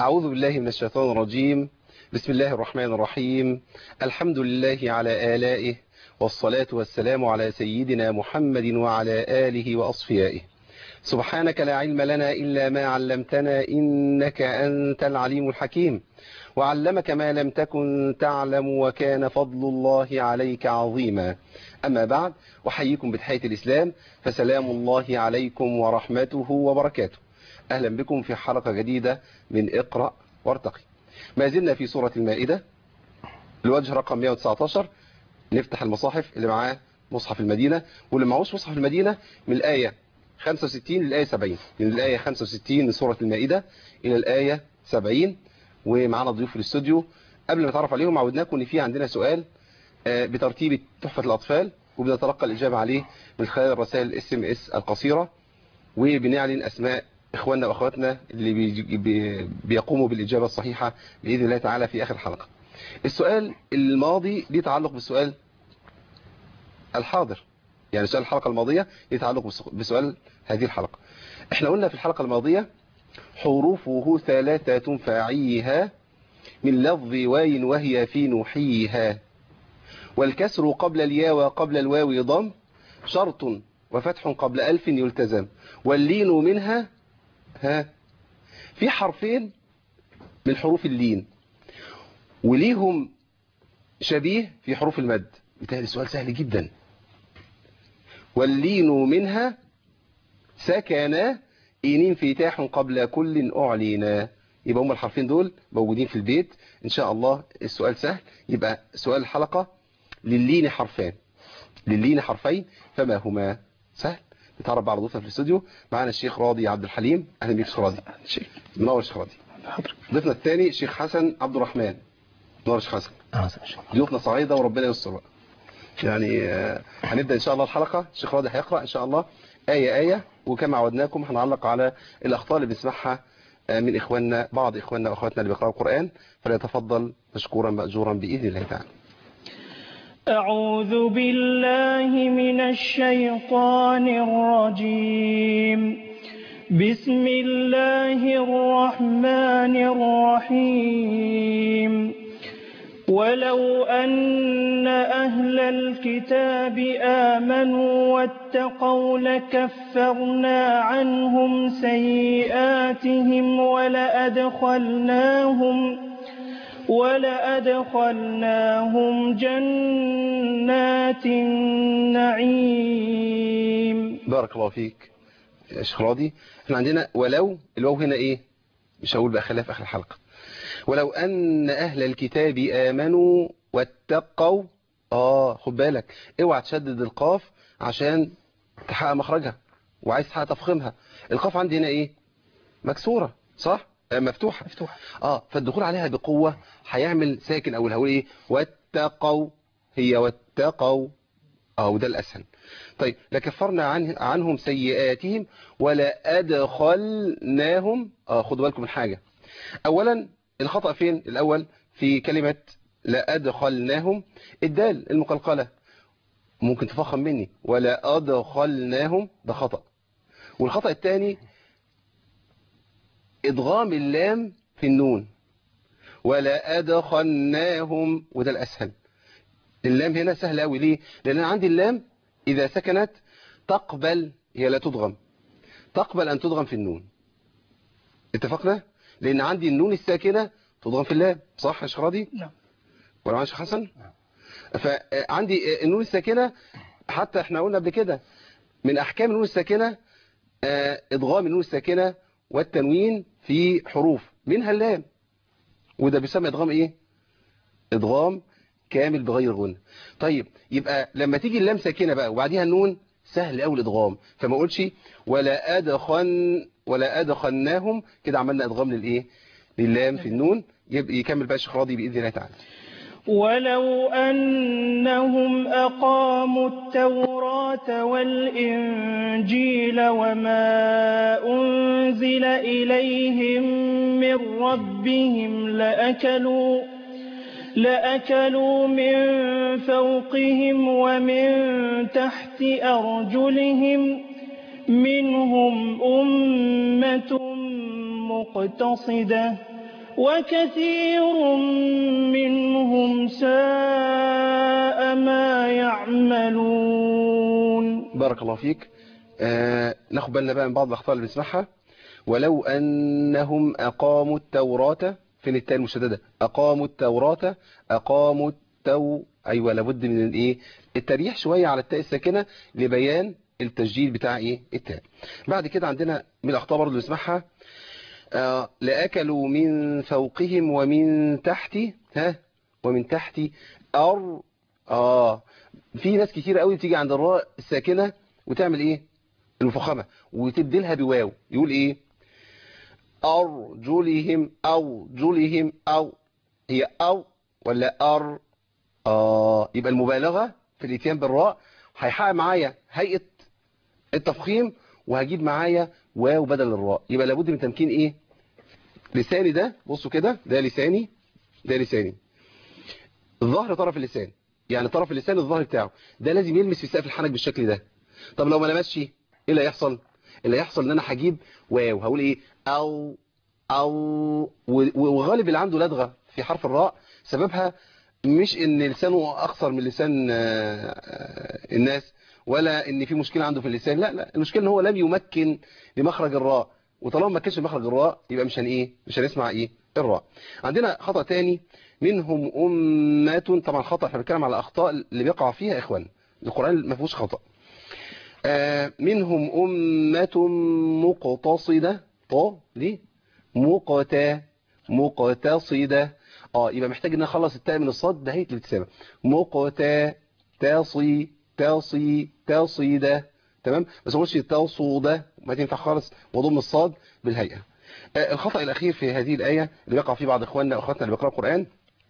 أعوذ بالله من الشيطان الرجيم بسم الله الرحمن الرحيم الحمد لله على آلائه والصلاة والسلام على سيدنا محمد وعلى آله وأصفيائه سبحانك لا علم لنا إلا ما علمتنا إنك أنت العليم الحكيم وعلمك ما لم تكن تعلم وكان فضل الله عليك عظيما أما بعد أحييكم بتحية الإسلام فسلام الله عليكم ورحمته وبركاته أهلا بكم في حلقة جديدة من اقرأ وارتقي ما زلنا في سورة المائدة الوجه رقم 119 نفتح المصاحف اللي معاه مصحف المدينة واللي معهوش مصحف المدينة من الآية 65 للآية 70 من الآية 65 من سورة المائدة إلى الآية 70 ومعانا ضيوف في الاستوديو قبل ما نتعرف عليهم عودناكم ان في عندنا سؤال بترتيب تحفة الأطفال وبنتلقى الإجابة عليه من خلال رسائل الاس ام اس القصيرة وبنعلن أسماء إخواننا وأخواتنا اللي بي بيقوموا بالإجابة الصحيحة بإذن الله تعالى في آخر الحلقة السؤال الماضي ليه تعلق بالسؤال الحاضر يعني سؤال الحلقة الماضية ليه تعلق بسؤال هذه الحلقة احنا قلنا في الحلقة الماضية حروفه ثلاثة فاعيها من لفظ واي وهي في نحيها والكسر قبل الياء وقبل الواو ضم شرط وفتح قبل ألف يلتزم واللين منها ها في حرفين من حروف اللين وليهم شبيه في حروف المد بالتالي السؤال سهل جدا واللين منها سكن إن انفتاح قبل كل أعلينا يبقى هم الحرفين دول موجودين في البيت إن شاء الله السؤال سهل يبقى سؤال الحلقة للين حرفان للين حرفين فما هما سهل نتعرف بعض ضيوفنا في الاستوديو معانا الشيخ راضي عبد الحليم اهلا بيك شيخ راضي منور الشيخ راضي ضيفنا الثاني الشيخ حسن عبد الرحمن منور الشيخ حسن ضيوفنا صعيده وربنا يستر بقى يعني هنبدا ان شاء الله الحلقه الشيخ راضي هيقرا ان شاء الله ايه ايه وكما عودناكم هنعلق على الاخطاء اللي بنسمعها من اخواننا بعض اخواننا واخواتنا اللي بيقراوا القران فليتفضل مشكورا ماجورا باذن الله تعالى أعوذ بالله من الشيطان الرجيم بسم الله الرحمن الرحيم ولو أن أهل الكتاب آمنوا واتقوا لكفرنا عنهم سيئاتهم ولأدخلناهم ولأدخلناهم جنات النعيم بارك الله فيك يا شيخ راضي احنا عندنا ولو الواو هنا ايه مش هقول بقى خلاف اخر الحلقة ولو ان اهل الكتاب امنوا واتقوا اه خد بالك اوعى تشدد القاف عشان تحقق مخرجها وعايز تحقق تفخيمها القاف عندي هنا ايه مكسورة صح مفتوحة مفتوحة اه فالدخول عليها بقوة هيعمل ساكن اول هقول ايه واتقوا هي واتقوا اه وده الاسهل طيب لكفرنا عن عنهم سيئاتهم ولا ادخلناهم اه خدوا بالكم من حاجة اولا الخطأ فين الاول في كلمة لا ادخلناهم الدال المقلقلة ممكن تفخم مني ولا ادخلناهم ده خطأ والخطأ الثاني إدغام اللام في النون ولا أدخلناهم وده الأسهل اللام هنا سهل أوي ليه لأن أنا عندي اللام إذا سكنت تقبل هي لا تدغم تقبل أن تدغم في النون اتفقنا لأن عندي النون الساكنة تدغم في اللام صح يا شيخ راضي نعم ولا معايا شيخ حسن فعندي النون الساكنة حتى احنا قلنا قبل كده من أحكام النون الساكنة إدغام النون الساكنة والتنوين في حروف منها اللام وده بيسمى ادغام ايه ادغام كامل بغير غنى طيب يبقى لما تيجي اللام ساكنه بقى وبعديها النون سهل قوي الادغام فما اقولش ولا ادخن ولا ادخلناهم كده عملنا ادغام للايه للام في النون يكمل بقى الشيخ راضي باذن الله تعالى ولو أنهم أقاموا التوراة والإنجيل وما أنزل إليهم من ربهم لأكلوا لأكلوا من فوقهم ومن تحت أرجلهم منهم أمة مقتصدة وكثير منهم ساء ما يعملون بارك الله فيك آه ناخد بالنا بقى من بعض الأخطاء اللي بنسمعها ولو أنهم أقاموا التوراة فين التاء المشددة أقاموا التوراة أقاموا التو أيوة لابد من الإيه التريح شوية على التاء الساكنة لبيان التسجيل بتاع إيه التاء بعد كده عندنا من الأخطاء برضه اللي بنسمعها آه لأكلوا من فوقهم ومن تحت ها ومن تحت أر آه في ناس كتير قوي بتيجي عند الراء الساكنة وتعمل إيه المفخمة وتدي لها بواو يقول إيه أرجلهم أو جلهم أو هي أو ولا أر آه يبقى المبالغة في الاتيان بالراء هيحقق معايا هيئة التفخيم وهجيب معايا واو بدل الراء يبقى لابد من تمكين ايه لساني ده بصوا كده ده لساني ده لساني الظهر طرف اللسان يعني طرف اللسان الظهر بتاعه ده لازم يلمس في سقف الحنك بالشكل ده طب لو ما لمسش ايه اللي هيحصل اللي هيحصل ان انا هجيب واو هقول ايه او او وغالب اللي عنده لدغه في حرف الراء سببها مش ان لسانه اقصر من لسان الناس ولا ان في مشكله عنده في اللسان لا لا المشكله ان هو لم يمكن لمخرج الراء وطالما ما كانش مخرج الراء يبقى مش هن ايه مش هنسمع ايه الراء عندنا خطا تاني منهم امه طبعا خطا احنا بنتكلم على الاخطاء اللي بيقع فيها اخوان القران ما فيهوش خطا آه منهم امه مقتصده طا ليه مقتا مقتصده اه يبقى محتاج ان اخلص التاء من الصاد ده هي الابتسامه مقتا تصي تصي تصيده تمام بس ما اقولش تصوده ما تنفع خالص واضم الصاد بالهيئه آه الخطا الاخير في هذه الايه اللي بيقع فيه بعض اخواننا واخواتنا اللي بيقراوا القران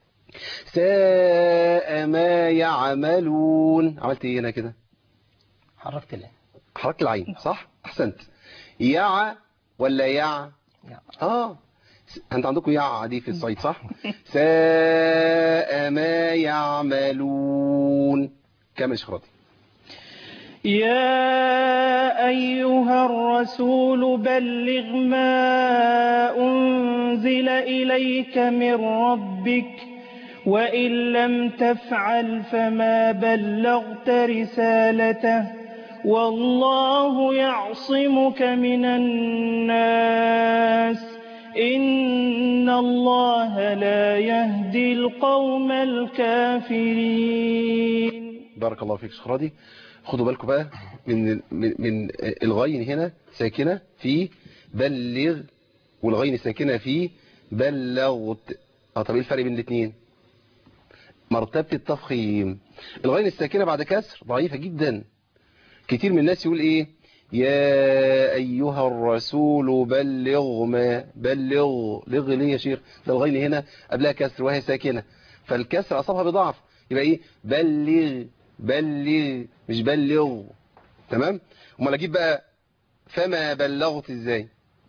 ساء ما يعملون عملت ايه هنا كده حركت لا حركت العين صح احسنت يع ولا يع اه انت عندكم يع دي في الصعيد صح ساء ما يعملون كمل شخراطي يا أيها الرسول بلغ ما أنزل إليك من ربك وإن لم تفعل فما بلغت رسالته والله يعصمك من الناس إن الله لا يهدي القوم الكافرين بارك الله فيك شخراطي خدوا بالكم بقى من من, من الغين هنا ساكنة في بلغ والغين ساكنة في بلغت اه طب ايه الفرق بين الاثنين مرتبة التفخيم الغين الساكنة بعد كسر ضعيفة جدا كتير من الناس يقول ايه يا ايها الرسول بلغ ما بلغ لغ ليه يا شيخ ده الغين هنا قبلها كسر وهي ساكنة فالكسر اصابها بضعف يبقى ايه بلغ بلغ مش بلغ تمام امال اجيب بقى فما بلغت ازاي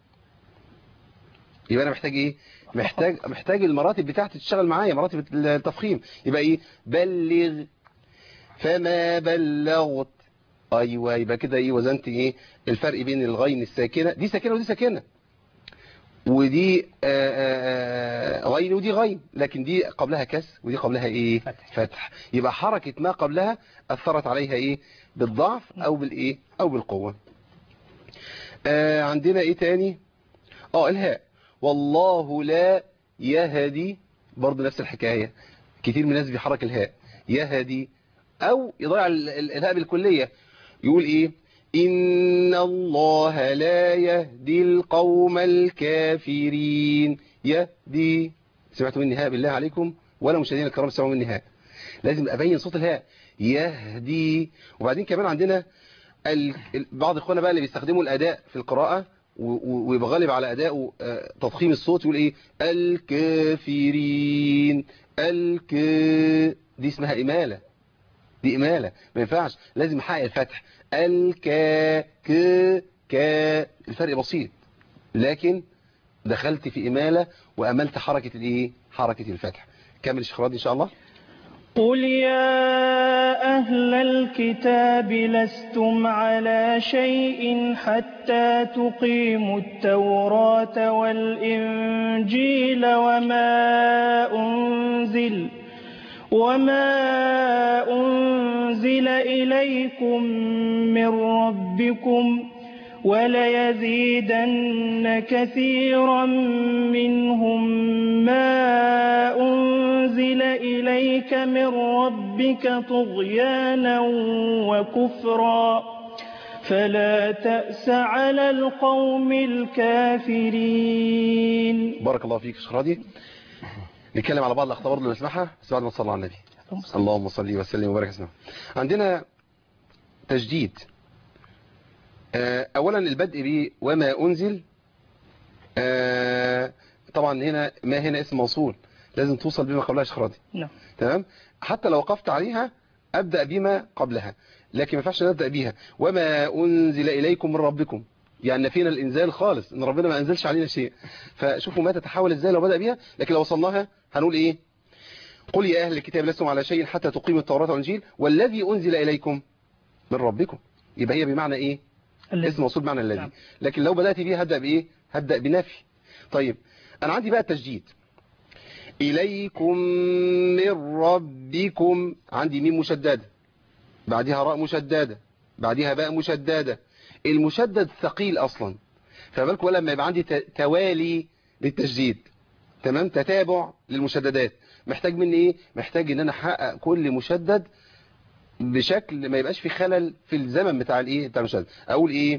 يبقى انا محتاج ايه محتاج محتاج المراتب بتاعتي تشتغل معايا مراتب التفخيم يبقى ايه بلغ فما بلغت ايوه يبقى كده ايه وزنت ايه الفرق بين الغين الساكنه دي ساكنه ودي ساكنه ودي آآ آآ غين ودي غين لكن دي قبلها كسر ودي قبلها ايه فتح. فتح يبقى حركة ما قبلها اثرت عليها ايه بالضعف او بالايه او بالقوة آه عندنا ايه تاني اه الهاء والله لا يهدي برضه نفس الحكاية كتير من الناس بيحرك الهاء يهدي او يضيع ال- ال- الهاء بالكلية يقول ايه إن الله لا يهدي القوم الكافرين يهدي سمعتوا مني هاء بالله عليكم ولا مشاهدين الكرام سمعوا مني هاء لازم أبين صوت الهاء يهدي وبعدين كمان عندنا ال... ال- بعض اخوانا بقى اللي بيستخدموا الأداء في القراءة و- و- ويبقى غالب على أدائه آه، تضخيم الصوت يقول إيه الكافرين الك دي اسمها إمالة دي إمالة ما ينفعش لازم احقق الفتح الكا ك كا الفرق بسيط لكن دخلت في إمالة وأملت حركة الإيه حركة الفتح كمل الشيخ راضي إن شاء الله قل يا أهل الكتاب لستم على شيء حتى تقيموا التوراة والإنجيل وما أنزل وما أنزل إليكم من ربكم وليزيدن كثيرا منهم ما أنزل إليك من ربك طغيانا وكفرا فلا تأس على القوم الكافرين بارك الله فيك شيخ راضي نتكلم على بعض الاخطاء برضه اللي نسمعها بس بعد ما تصلي على النبي اللهم صل وسلم وبارك وسلم عندنا تجديد آه، اولا البدء ب وما انزل آه، طبعا هنا ما هنا اسم موصول لازم توصل بما قبلها شيخ راضي نعم تمام حتى لو وقفت عليها ابدا بما قبلها لكن ما ينفعش نبدا بيها وما انزل اليكم من ربكم يعني نفينا الانزال خالص ان ربنا ما انزلش علينا شيء فشوفوا ما تتحول ازاي لو بدا بيها لكن لو وصلناها هنقول ايه قل يا اهل الكتاب لستم على شيء حتى تقيموا التوراة والانجيل والذي انزل اليكم من ربكم يبقى هي بمعنى ايه اسم موصول بمعنى الذي نعم. لكن لو بدات بيه هبدا بايه هبدا بنفي طيب انا عندي بقى التجديد اليكم من ربكم عندي ميم مشدده بعدها راء مشدده بعدها باء مشدده المشدد ثقيل اصلا فبالك ولا لما يبقى عندي ت- توالي للتجديد تمام تتابع للمشددات محتاج مني ايه محتاج ان انا احقق كل مشدد بشكل ما يبقاش في خلل في الزمن بتاع الايه بتاع المشدد اقول ايه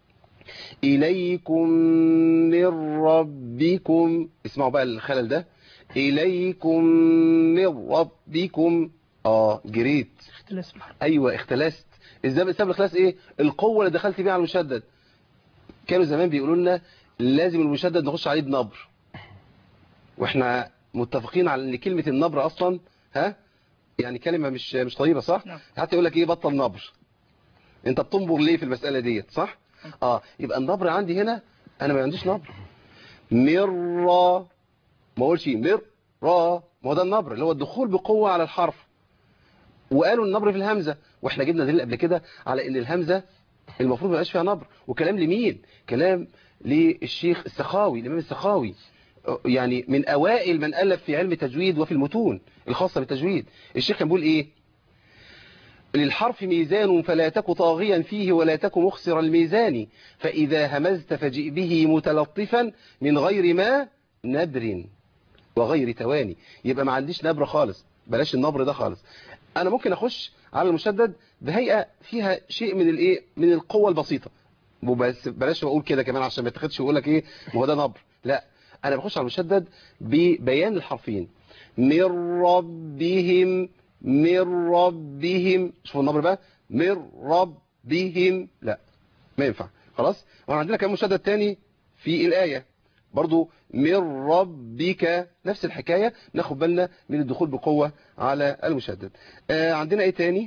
اليكم من ربكم اسمعوا بقى الخلل ده اليكم من ربكم اه جريت اختلاس الحرف ايوه اختلست ازاي بسبب الاختلاس ايه القوه اللي دخلت بيها على المشدد كانوا زمان بيقولوا لنا لازم المشدد نخش عليه بنبر واحنا متفقين على ان كلمه النبر اصلا ها يعني كلمه مش مش طيبه صح نعم. حتى يقول لك ايه بطل نبر انت بتنبر ليه في المساله ديت صح اه يبقى النبر عندي هنا انا ما عنديش نبر مر ما اقولش مر را ما هو ده النبر اللي هو الدخول بقوه على الحرف وقالوا النبر في الهمزة واحنا جبنا دليل قبل كده على ان الهمزة المفروض ما يبقاش فيها نبر وكلام لمين كلام للشيخ السخاوي الامام السخاوي يعني من اوائل من الف في علم التجويد وفي المتون الخاصة بالتجويد الشيخ كان بيقول ايه للحرف ميزان فلا تك طاغيا فيه ولا تك مخسر الميزان فإذا همزت فجئ به متلطفا من غير ما نبر وغير تواني يبقى ما عنديش نبر خالص بلاش النبر ده خالص انا ممكن اخش على المشدد بهيئه فيها شيء من الايه من القوه البسيطه وبس بلاش اقول كده كمان عشان ما يتاخدش ويقول لك ايه ما هو ده نبر لا انا بخش على المشدد ببيان الحرفين من ربهم من ربهم شوفوا النبر بقى من ربهم لا ما ينفع خلاص وانا عندنا كمان مشدد تاني في الايه برضو من ربك نفس الحكاية ناخد بالنا من الدخول بقوة على المشدد آه عندنا ايه تاني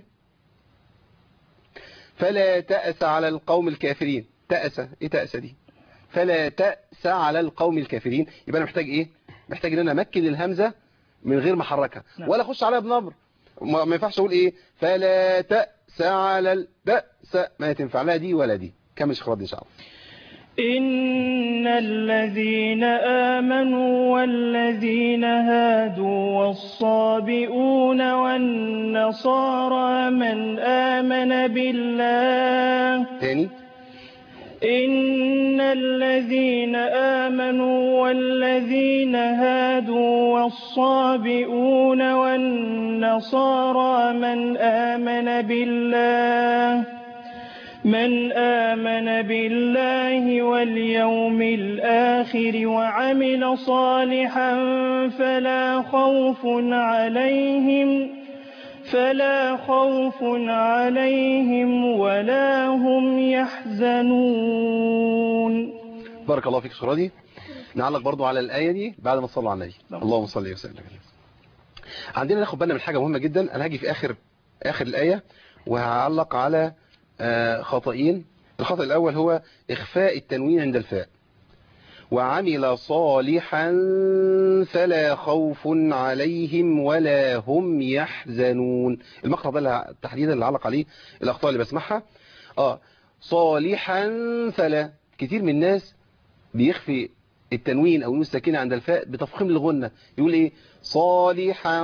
فلا تأس على القوم الكافرين تأس ايه تأس دي فلا تأس على القوم الكافرين يبقى انا محتاج ايه محتاج ان انا امكن الهمزة من غير ما احركها نعم. ولا اخش عليها بنبر ما ما ينفعش اقول ايه فلا تأس على البأس ما تنفع لا دي ولا دي كمل شيخ راضي ان شاء الله إن الذين آمنوا والذين هادوا والصابئون والنصارى من آمن بالله تاني إن الذين آمنوا والذين هادوا والصابئون والنصارى من آمن بالله من آمن بالله واليوم الآخر وعمل صالحا فلا خوف عليهم فلا خوف عليهم ولا هم يحزنون بارك الله فيك شيخ راضي نعلق برضو على الآية دي بعد ما تصلوا على النبي نعم. اللهم صل وسلم عندنا ناخد بالنا من حاجة مهمة جدا أنا هاجي في آخر آخر الآية وهعلق على آه، خطأين الخطأ الأول هو إخفاء التنوين عند الفاء وعمل صالحا فلا خوف عليهم ولا هم يحزنون المقطع ده اللي- تحديدا اللي علق عليه الاخطاء اللي بسمعها اه صالحا فلا كتير من الناس بيخفي التنوين او النون الساكنه عند الفاء بتفخيم الغنه يقول ايه صالحا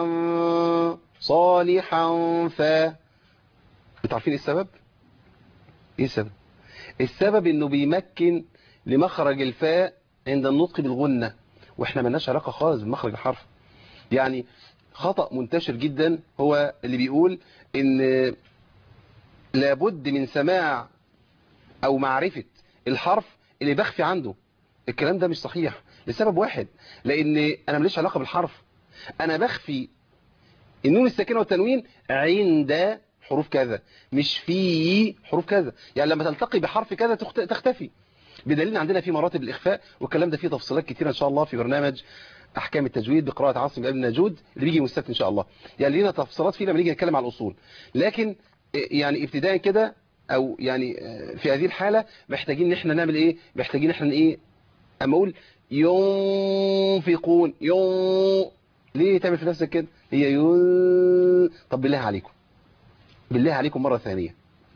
صالحا ف انتوا عارفين ايه السبب ايه السبب السبب انه بيمكن لمخرج الفاء عند النطق بالغنة واحنا ملناش علاقة خالص بمخرج الحرف يعني خطأ منتشر جدا هو اللي بيقول ان لابد من سماع او معرفة الحرف اللي بخفي عنده الكلام ده مش صحيح لسبب واحد لان انا ماليش علاقة بالحرف انا بخفي النون الساكنة والتنوين عند حروف كذا مش في حروف كذا يعني لما تلتقي بحرف كذا تخت- تختفي بدليل إن عندنا في مراتب الإخفاء والكلام ده فيه تفصيلات كتيرة إن شاء الله في برنامج أحكام التجويد بقراءة عاصم ابن نجود اللي بيجي يوم السبت إن شاء الله يعني لينا تفصيلات فيه لما نيجي نتكلم على الأصول لكن يعني ابتداء كده أو يعني في هذه الحالة محتاجين إن إحنا نعمل إيه محتاجين إن إحنا إيه أما أقول ينفقون يون ليه تعمل في نفسك كده هي يون طب بالله عليكم بالله عليكم مرة ثانية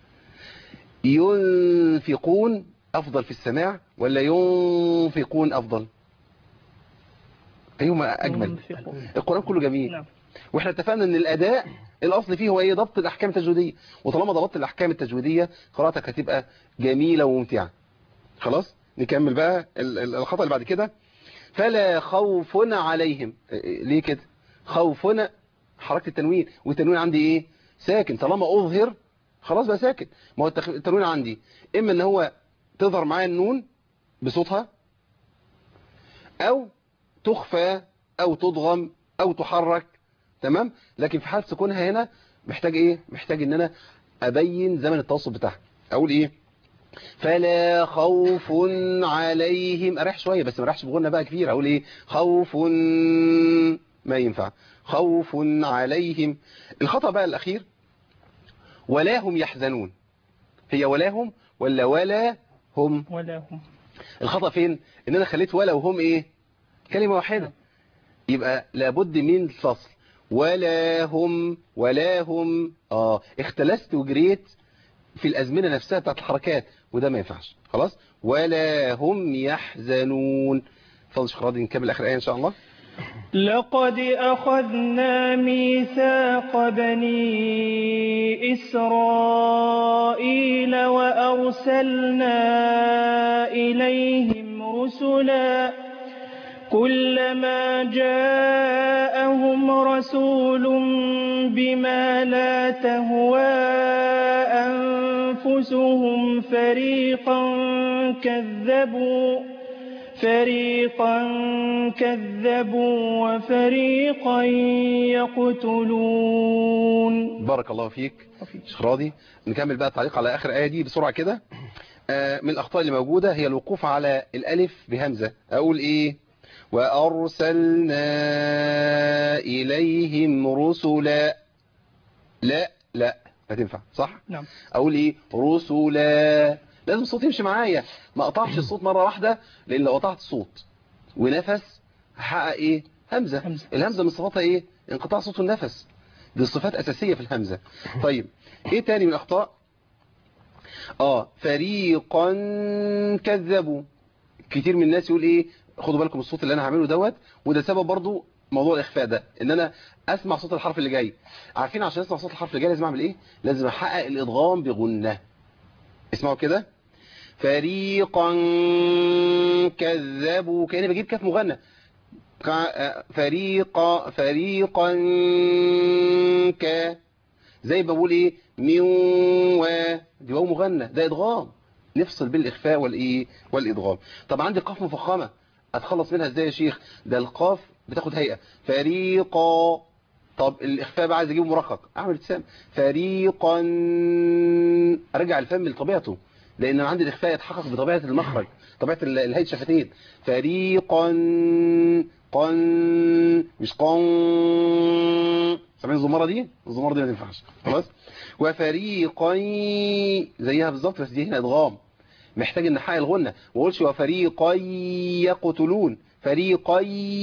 ينفقون أفضل في السماع ولا ينفقون أفضل أيهما أجمل ينفقون. القرآن كله جميل نعم واحنا اتفقنا ان الاداء الاصل فيه هو ايه ضبط الاحكام التجويديه وطالما ضبطت الاحكام التجويديه قراءتك هتبقى جميله وممتعه خلاص نكمل بقى ال- ال- الخطا اللي بعد كده فلا خوف عليهم إيه- إيه، ليه كده خوف حركه التنوين والتنوين عندي ايه ساكن طالما اظهر خلاص بقى ساكن ما هو التخ- التنوين عندي اما ان هو تظهر معايا النون بصوتها او تخفى او تضغم او تحرك تمام لكن في حالة سكونها هنا محتاج ايه محتاج ان انا ابين زمن التوسط بتاعها اقول ايه فلا خوف عليهم اريح شوية بس ما اريحش بغنى بقى كبير اقول ايه خوف ما ينفع خوف عليهم الخطأ بقى الاخير ولا هم يحزنون هي ولا هم ولا ولا هم ولا هم الخطأ فين ان انا خليت ولا وهم ايه كلمة واحدة يبقى لابد من الفصل ولا هم ولا هم اه اختلست وجريت في الازمنه نفسها بتاعت الحركات وده ما ينفعش خلاص ولا هم يحزنون فضل شيخ راضي نكمل اخر ايه ان شاء الله لقد أخذنا ميثاق بني إسرائيل وأرسلنا إليهم رسلا كلما جاءهم رسول بما لا تهوى أنفسهم فريقا كذبوا فريقا كذبوا وفريقا يقتلون بارك الله فيك شيخ راضي نكمل بقى التعليق على اخر ايه دي بسرعه كده آه، من الاخطاء اللي موجوده هي الوقوف على الالف بهمزه اقول ايه وارسلنا اليهم رسلا لا لا ما تنفع صح نعم اقول ايه رسلا لازم الصوت يمشي معايا ما اقطعش الصوت مره واحده لان لو قطعت الصوت ونفس هحقق ايه همزه همزة. الهمزه من صفاتها ايه انقطاع صوت النفس دي صفات اساسيه في الهمزه طيب ايه تاني من الاخطاء اه فريقا كذبوا كتير من الناس يقول ايه خدوا بالكم الصوت اللي انا هعمله دوت وده سبب برضو موضوع الاخفاء ده ان انا اسمع صوت الحرف اللي جاي عارفين عشان اسمع صوت الحرف اللي جاي لازم اعمل ايه لازم احقق الادغام بغنه اسمعوا كده فريقا كذبوا كاني بجيب كاف مغنى كا- فريقا فريقا ك زي ما بقول ايه من و دي واو مغنى ده ادغام نفصل بين الاخفاء والايه والادغام طب عندي قاف مفخمه اتخلص منها ازاي يا شيخ ده القاف بتاخد هيئه فريقا طب الاخفاء بقى عايز اجيبه مرقق اعمل ابتسام فريقا ارجع الفم لطبيعته لان عندي الاخفاء يتحقق بطبيعه المخرج طبيعه ال- الهيئه الشفتين فريقا قن مش قن سامعين الزماره دي الزماره دي ما تنفعش خلاص وفريقا زيها بالظبط بس دي هنا ادغام محتاج ان حق الغنة ما اقولش وفريقا يقتلون فريقا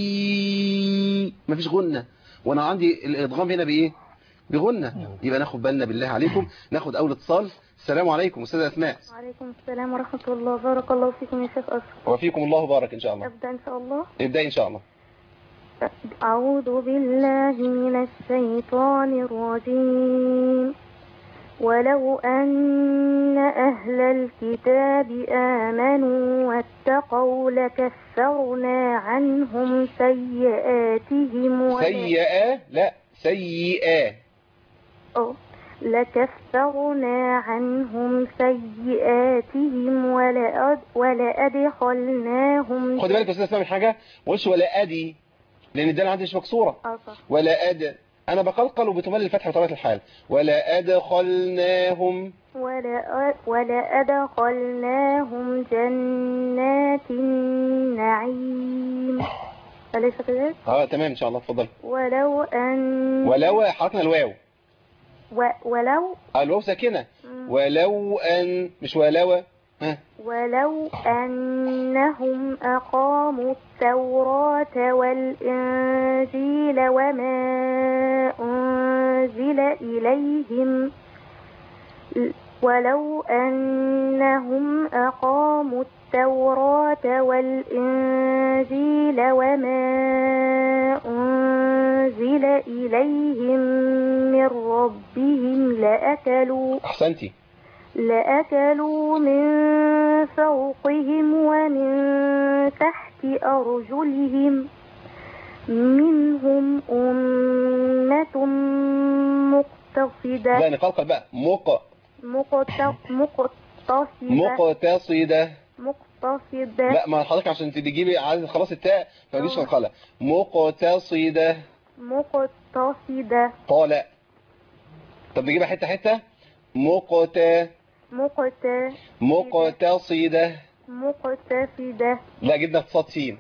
مفيش غنة وانا عندي الادغام هنا بايه بغنة يبقى ناخد بالنا بالله عليكم ناخد اول اتصال السلام عليكم استاذه اسماء وعليكم السلام ورحمة الله بارك الله فيكم يا شيخ أشرف وفيكم الله بارك ان شاء الله أبدأ إن شاء الله ابدأي ان شاء الله أعوذ بالله من الشيطان الرجيم ولو أن أهل الكتاب آمنوا واتقوا لكفرنا عنهم سيئاتهم ولا- سيئة لا سيئة أو لكفرنا عنهم سيئاتهم ولأد- ولأدخلناهم خد بالك يا استاذ اسماء من حاجة ما قلتش ولا ادي لان الدال عندي مش مكسورة آه صح. ولا أد أنا بقلقل وبتمل الفتحة بطبيعة الحال ولا أدخلناهم ولا ولأدخلناهم جنات النعيم أليس كذلك؟ اه تمام إن شاء الله اتفضل ولو أن ولو حركنا الواو و... ولو آه، الواو ساكنة مم. ولو أن مش ولو ها ولو أنهم أقاموا التوراة والإنجيل وما أنزل إليهم ولو أنهم أقاموا التوراة والإنجيل وما أنزل إليهم من ربهم لأكلوا أحسنتي لأكلوا من فوقهم ومن تحت أرجلهم منهم أمة مقتصدة لا نقلقل بقى مق مقت- مقتصدة مقتصدة مقتصدة لا ما حضرتك عشان تجيبي عايز خلاص التاء ما تجيش قلقلة مقتصدة مقتصدة طالع طب نجيبها حتة حتة مقت مقت مقتصدة مقتصدة لا جبنا اقتصاد سين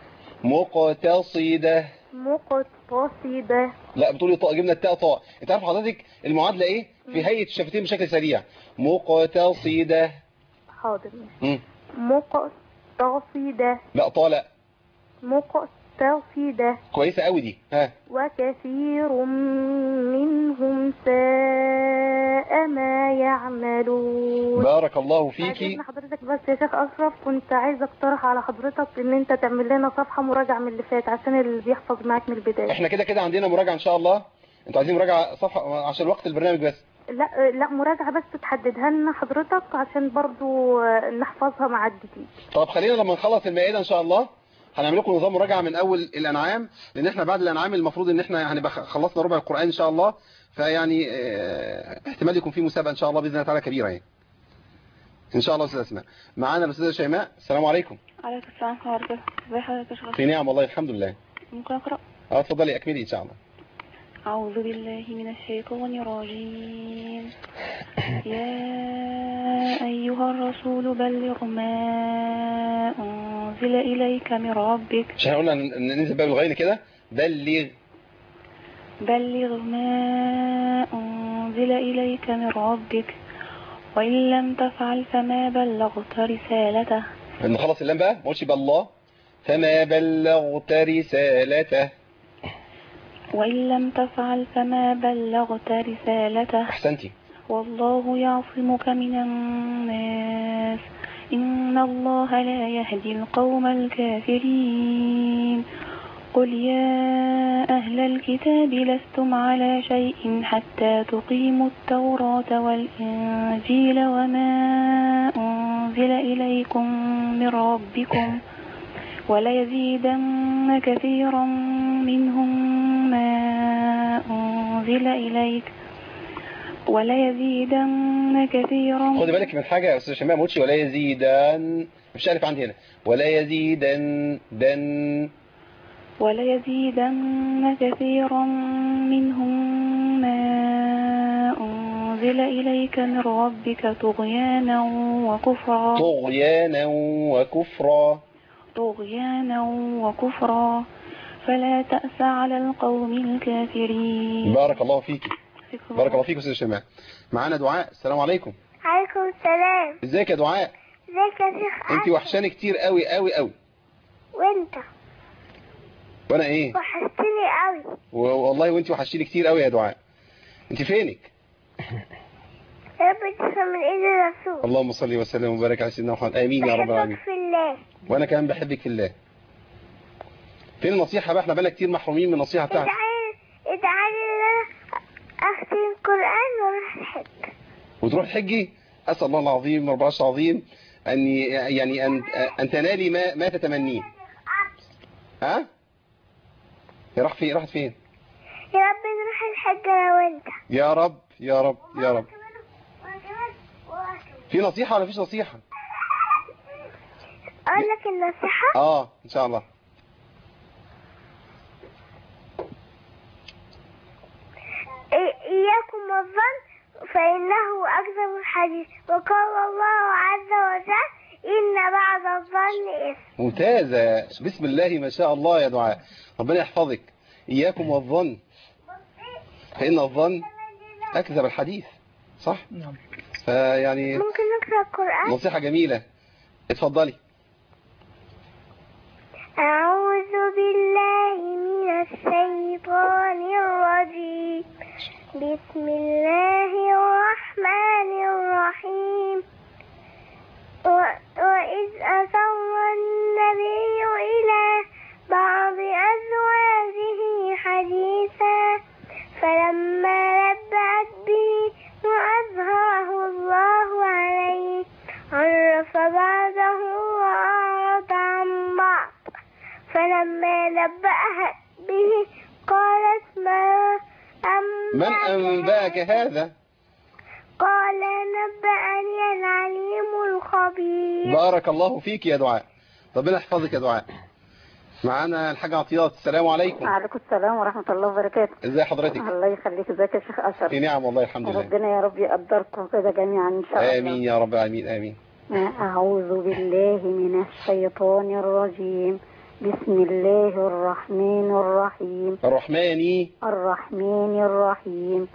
مقتصدة مقتصدة لا بتقولي طاء جبنا التاء طاء انت عارف حضرتك المعادله ايه في هيئه الشفتين بشكل سريع مقتصده حاضر مم. مقتصدة لا طاء لا مقتصدة كويسه قوي دي ها وكثير منهم ساء ما يعملون بارك الله فيكي عايزين حضرتك بس يا شيخ أشرف كنت عايزة اقترح على حضرتك إن أنت تعمل لنا صفحة مراجعة من اللي فات عشان اللي بيحفظ معاك من البداية احنا كده كده عندنا مراجعه ان شاء الله انتوا عايزين مراجعه صفحه عشان وقت البرنامج بس لا لا مراجعة بس تحددها لنا حضرتك عشان برضو نحفظها مع الجديد طب خلينا لما نخلص المائده ان شاء الله هنعمل لكم نظام مراجعه من اول الانعام لان احنا بعد الانعام المفروض ان احنا هنبقى خلصنا ربع القران ان شاء الله فيعني اه، احتمال يكون في مسابقه ان شاء الله باذن الله تعالى كبيره يعني ان شاء الله استاذ اسماء معانا الاستاذه شيماء السلام عليكم عليكم السلام ورحمة الله وبركاته ازي حضرتك يا شيخ في نعم والله الحمد لله ممكن أقرأ اه اتفضلي اكملي ان شاء الله أعوذ بالله من الشيطان الرجيم يا أيها الرسول بلغ ما أنزل إليك من ربك مش احنا قلنا ن- ننزل بقى بالغين كده بلغ بلغ ما أنزل إليك من ربك وإن لم تفعل فما بلغت رسالته نخلص اللام بقى ما قلتش بالله فما بلغت رسالته وإن لم تفعل فما بلغت رسالته احسنتي والله يعصمك من الناس إن الله لا يهدي القوم الكافرين قل يا أهل الكتاب لستم على شيء حتى تقيموا التوراة والإنجيل وما أنزل إليكم من ربكم وليزيدن كثيرا منهم ما أنزل إليك وليزيدن كثيرا خدي بالك من حاجه يا استاذ شيماء ما قلتش ولا يزيدن مش الف عندي هنا ولا يزيدن دن وليزيدن كثيرا منهم ما أنزل إليك من ربك طغيانا وكفرا طغيانا وكفرا طغيانا وكفرا فلا تأس على القوم الكافرين بارك الله فيكي بارك الله فيك يا استاذ شيماء معانا دعاء السلام عليكم عليكم السلام ازيك يا دعاء ازيك يا شيخ انت عادل؟ وحشاني كتير قوي قوي قوي وانت وانا ايه وحشتني قوي و- والله وانت وحشتيني كتير قوي يا دعاء انت فينك يا رب تفهم من ايد الرسول اللهم صل وسلم وبارك على سيدنا محمد امين يا رب بحبك العالمين في الله وانا كمان بحبك في الله فين النصيحه بقى احنا بقالنا كتير محرومين من النصيحه بتاعتك ادعي ادعي لي ان انا اختم القران واروح الحج وتروح تحجي اسال الله العظيم رب العرش العظيم ان ي- يعني ان ان تنالي ما ما تتمنيه ها هي راح فين راحت فين يا رب نروح الحج انا وانت يا رب يا رب يا رب في نصيحه ولا فيش نصيحه اقول لك النصيحه اه ان شاء الله إي- إياكم والظن فإنه أكذب الحديث وقال الله عز وجل إن بعد الظن إثم ممتازة بسم الله ما شاء الله يا دعاء ربنا يحفظك إياكم والظن فإن الظن أكذب الحديث صح نعم فيعني ممكن نقرأ القرآن نصيحة جميلة اتفضلي أعوذ بالله من الشيطان الرجيم بسم الله الرحمن الرحيم و- وإذ أسر النبي إلى بعض أزواجه حديثا فلما نبأت به وأظهره الله عليه عرف بعضه وأعرض عن بعض فلما نبأها به قالت ما من أنبأك أنباك هذا قال نبأني العليم الخبير بارك الله فيك يا دعاء ربنا يحفظك يا دعاء معانا الحاج عطيات السلام عليكم وعليكم السلام ورحمة الله وبركاته ازي حضرتك الله يخليك ازيك يا شيخ أشرف في نعم والله الحمد لله ربنا يا رب يقدركم كده جميعا إن شاء الله آمين يا رب العالمين آمين أعوذ بالله من الشيطان الرجيم بسم الله الرحمن الرحيم الرحمن الرحمن الرحيم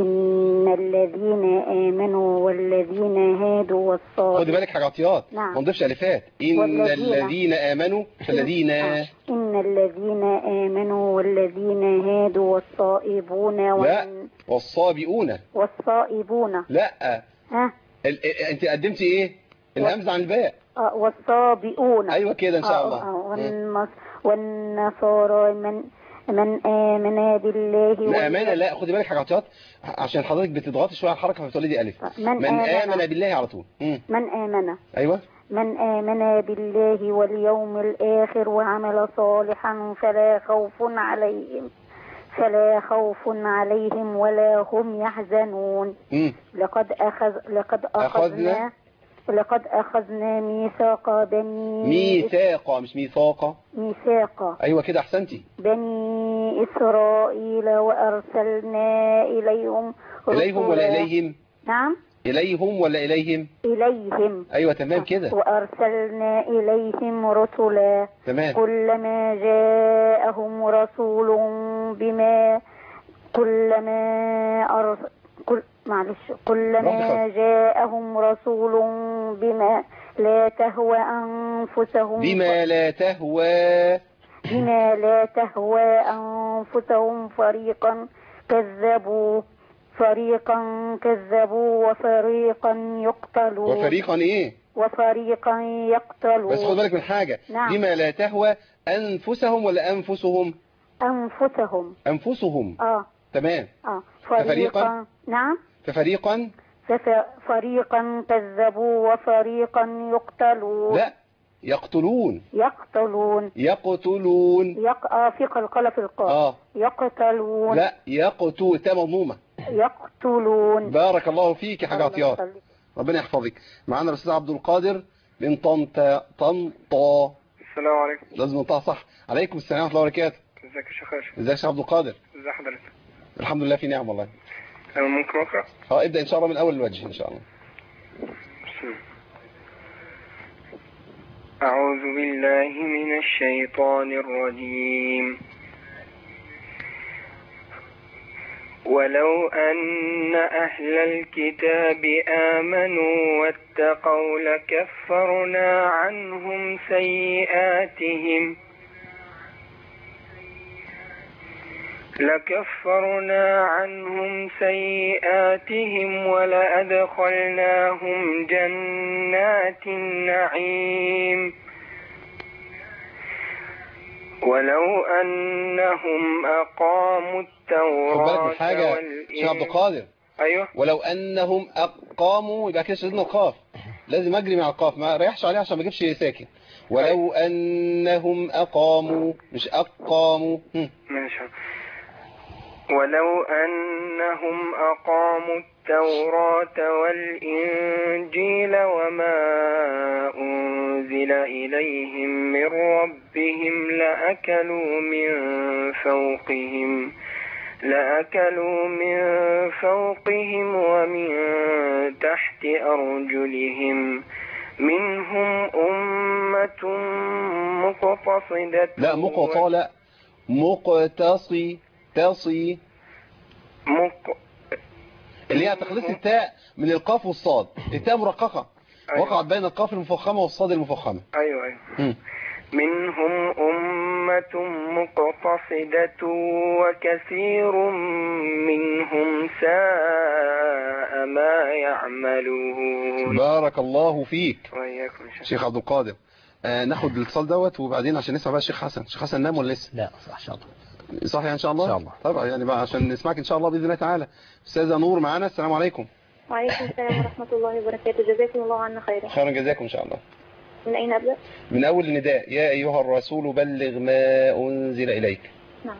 إن الذين آمنوا والذين هادوا خدي والصالحين بالك حاجة عطيات نعم. ما نضيفش ألفات إن والذين. الذين آمنوا فالذين آه. إن الذين آمنوا والذين هادوا والصائبون لا وال- والصابئون والصائبون لا ها ال- ال- انت قدمتي ايه الهمزه عن الباء آه، والصابئون ايوه كده ان شاء آه، الله آه، والنص والنصارى من من آمن بالله من امانه لا خدي بالك حاجه عطيات عشان حضرتك بتضغطي شويه على الحركه فبتولدي الف من من آمن. امن بالله على طول مم. من آمن ايوه من آمن بالله واليوم الآخر وعمل صالحا فلا خوف عليهم فلا خوف عليهم ولا هم يحزنون مم. لقد أخذ لقد أخذنا. أخذنا لقد أخذنا ميثاق بني ميثاق مش ميثاق ميثاق ايوه كده احسنتي بني إسرائيل وأرسلنا إليهم اليهم ولا رسلا. اليهم نعم اليهم ولا اليهم إليهم ايوه تمام كده وأرسلنا إليهم رسلا تمام كلما جاءهم رسول بما كلما أرس كل معلش كلما براحتك. جاءهم رسول بما لا تهوى أنفسهم بما لا تهوى بما لا تهوى أنفسهم فريقا كذبوا فريقا كذبوا وفريقا يقتلون وفريقا ايه وفريقا يقتلون بس خد بالك من حاجه نعم. بما لا تهوى انفسهم ولا انفسهم أنفسهم انفسهم آه تمام آه ففريقاً؟ نعم ففريقا فف- فريقا كذبوا وفريقا يقتلون لا يقتلون يقتلون يقتلون يق... آه في قلقلة في القاف اه يقتلون لا يقتل تا مضمومه يقتلون بارك الله فيك يا حاج الله عطيات يخليك. ربنا يحفظك معانا الاستاذ عبد القادر من طنطا طنطا السلام عليكم لازم ننطقها صح عليكم السلام ورحمه الله وبركاته ازيك يا شيخ هاشم ازيك يا شيخ عبد القادر ازي حضرتك الحمد لله في نعم والله انا ممكن اقرا اه ابدا ان شاء الله من اول الوجه ان شاء الله بسم الله. أعوذ بالله من الشيطان الرجيم ولو أن أهل الكتاب آمنوا واتقوا لكفرنا عنهم سيئاتهم لكفرنا عنهم سيئاتهم ولأدخلناهم جنات النعيم ولو أنهم أقاموا خد بالك التوراة من حاجة شيخ عبد والإنجيل القادر أيوه ولو أنهم أقاموا يبقى كده شدنا القاف لازم أجري مع القاف ما ريحش عليها عشان ما اجيبش ساكن ولو أنهم أقاموا مش أقاموا هم. ماشي ولو أنهم أقاموا التوراة والإنجيل وما أنزل إليهم من ربهم لأكلوا من فوقهم لأكلوا من فوقهم ومن تحت أرجلهم منهم أمة مقتصدة لا مقطع لا مقتصي تصي مق... اللي هي تخليص التاء من القاف والصاد التاء مرققة أيوة. وقعت بين القاف المفخمة والصاد المفخمة أيوة أيوة هم. منهم أمة مقتصدة وكثير منهم ساء ما يعملون بارك الله فيك وإياكم إن شاء شيخ عبد القادر آه ناخد الاتصال دوت وبعدين عشان نسمع بقى الشيخ حسن الشيخ حسن نام ولا لسه لا صح ان شاء الله صح يعني ان شاء الله إن شاء الله. طبعا يعني بقى عشان نسمعك ان شاء الله باذن الله تعالى استاذه نور معانا السلام عليكم وعليكم السلام ورحمة الله وبركاته جزاكم الله عنا خيرا خيرا جزاكم ان شاء الله من أين أبدأ؟ من اول النداء يا ايها الرسول بلغ ما انزل اليك نعم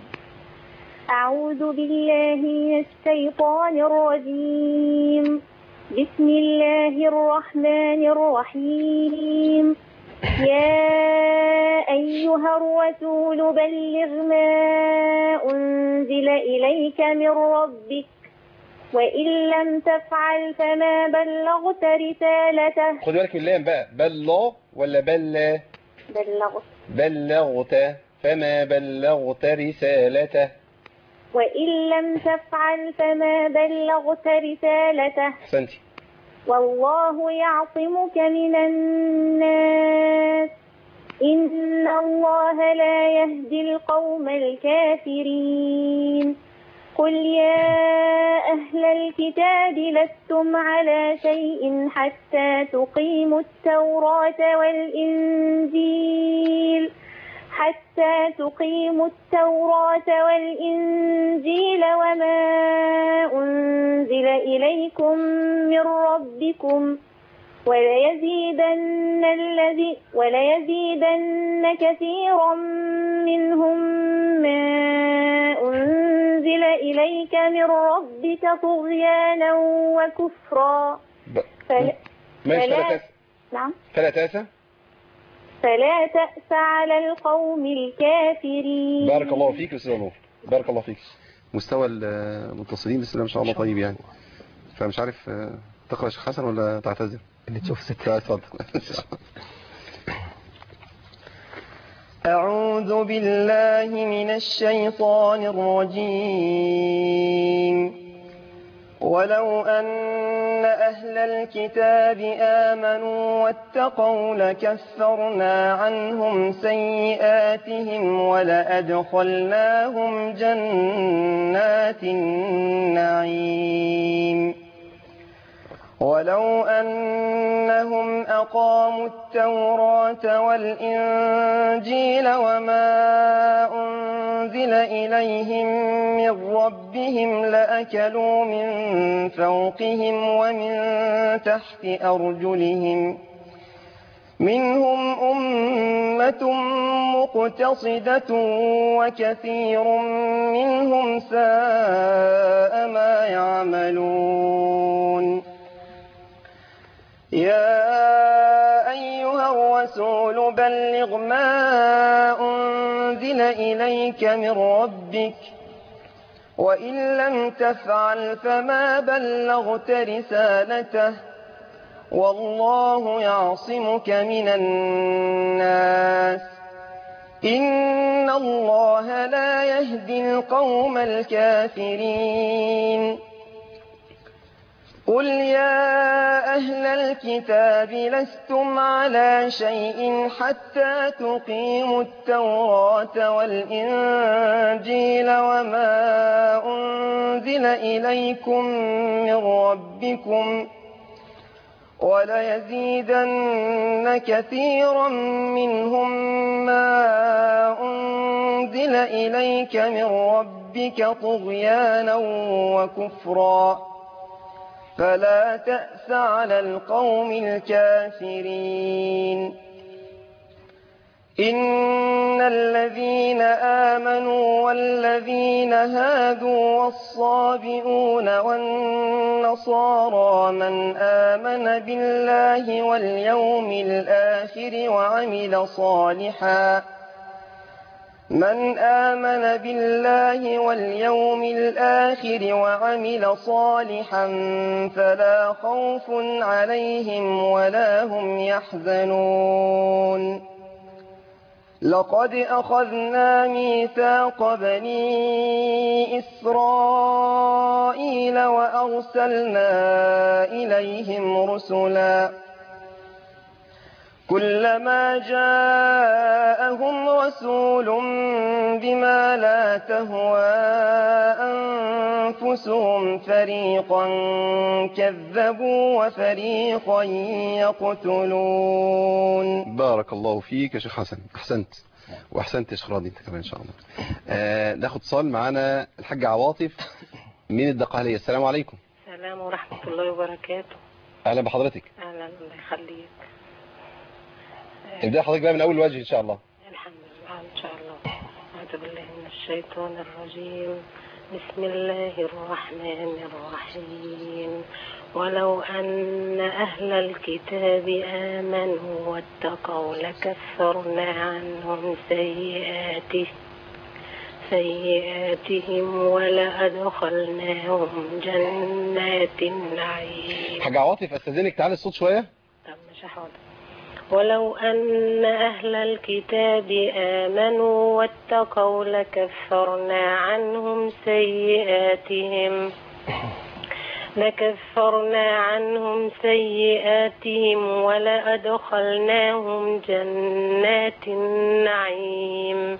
أعوذ بالله من الشيطان الرجيم بسم الله الرحمن الرحيم يا أيها الرسول بلغ ما أنزل إليك من ربك وإن لم تفعل فما بلغت رسالته خد بالك من اللام بقى بلغ ولا بل بلغت بلغت فما بلغت رسالته وإن لم تفعل فما بلغت رسالته احسنتي والله يعصمك من الناس إن الله لا يهدي القوم الكافرين قل يا أهل الكتاب لستم على شيء حتى تقيموا التوراة والإنجيل حتى تقيموا التوراة والإنجيل وما أنزل إليكم من ربكم وليزيدن الذي وليزيدن كثيرا منهم ما أنزل إليك من ربك طغيانا وكفرا ب... فلا, ماشي فلا- فلا تاسع نعم فلا تاسع فلا تأس على القوم الكافرين بارك الله فيك يا استاذ نور بارك الله فيك مستوى المتصلين بسم الله ما شاء الله طيب يعني فمش عارف آه، تقرا يا شيخ حسن ولا تعتذر اللي تشوف ست لا اتفضل أعوذ بالله من الشيطان الرجيم ولو أن أهل الكتاب آمنوا واتقوا لكفرنا عنهم سيئاتهم ولأدخلناهم جنات النعيم ولو أنهم أقاموا التوراة والإنجيل وما أنزل إليهم من ربهم لأكلوا من فوقهم ومن تحت أرجلهم منهم أمة مقتصدة وكثير منهم ساء ما يعملون يا أيها الرسول بلغ ما أنزل إليك من ربك وإن لم تفعل فما بلغت رسالته والله يعصمك من الناس إن إن الله لا يهدي القوم الكافرين قل يا أهل الكتاب لستم على شيء حتى تقيموا التوراة والإنجيل وما أنزل إليكم من ربكم وليزيدن كثيرا منهم ما أنزل إليك من ربك طغيانا وكفرا فلا تأس على القوم الكافرين إن الذين آمنوا والذين هادوا والصابئون والنصارى من آمن بالله واليوم الآخر وعمل صالحا من آمن بالله واليوم الآخر وعمل صالحا فلا خوف عليهم ولا هم يحزنون لقد أخذنا ميثاق بني إسرائيل وأرسلنا إليهم رسلا كلما جاءهم رسول بما لا تهوى أنفسهم فريقا كذبوا وفريقا يقتلون بارك الله فيك يا شيخ حسن أحسنت وأحسنت يا شيخ راضي أنت كمان إن شاء الله آه ناخد اتصال معانا الحاج عواطف من الدقهلية السلام عليكم السلام ورحمة الله وبركاته أهلا بحضرتك أهلا الله يخليك ابدأ حضرتك بقى من أول وجه إن شاء الله الحمد لله إن شاء الله أعوذ بالله من الشيطان الرجيم بسم الله الرحمن الرحيم ولو أن أهل الكتاب آمنوا واتقوا لكفرنا عنهم سيئاته سيئاتهم ولأدخلناهم جنات النعيم حاج عواطف أستاذنك تعالي الصوت شوية طب مش حاضر ولو أن أهل الكتاب آمنوا واتقوا لكفرنا عنهم سيئاتهم لكفرنا عنهم سيئاتهم ولأدخلناهم جنات النعيم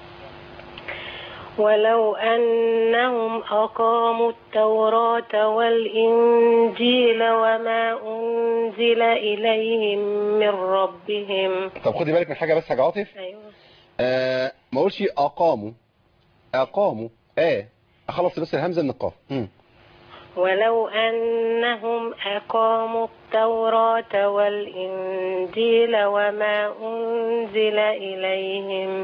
ولو أنهم أقاموا التوراة والإنجيل وما أنزل إليهم من ربهم طب خدي بالك من حاجة بس حاجة عاطف أيوة. آه ما اقولش أقاموا أقاموا آه أخلص بس الهمزة من القاف مم. ولو أنهم أقاموا التوراة والإنجيل وما أنزل إليهم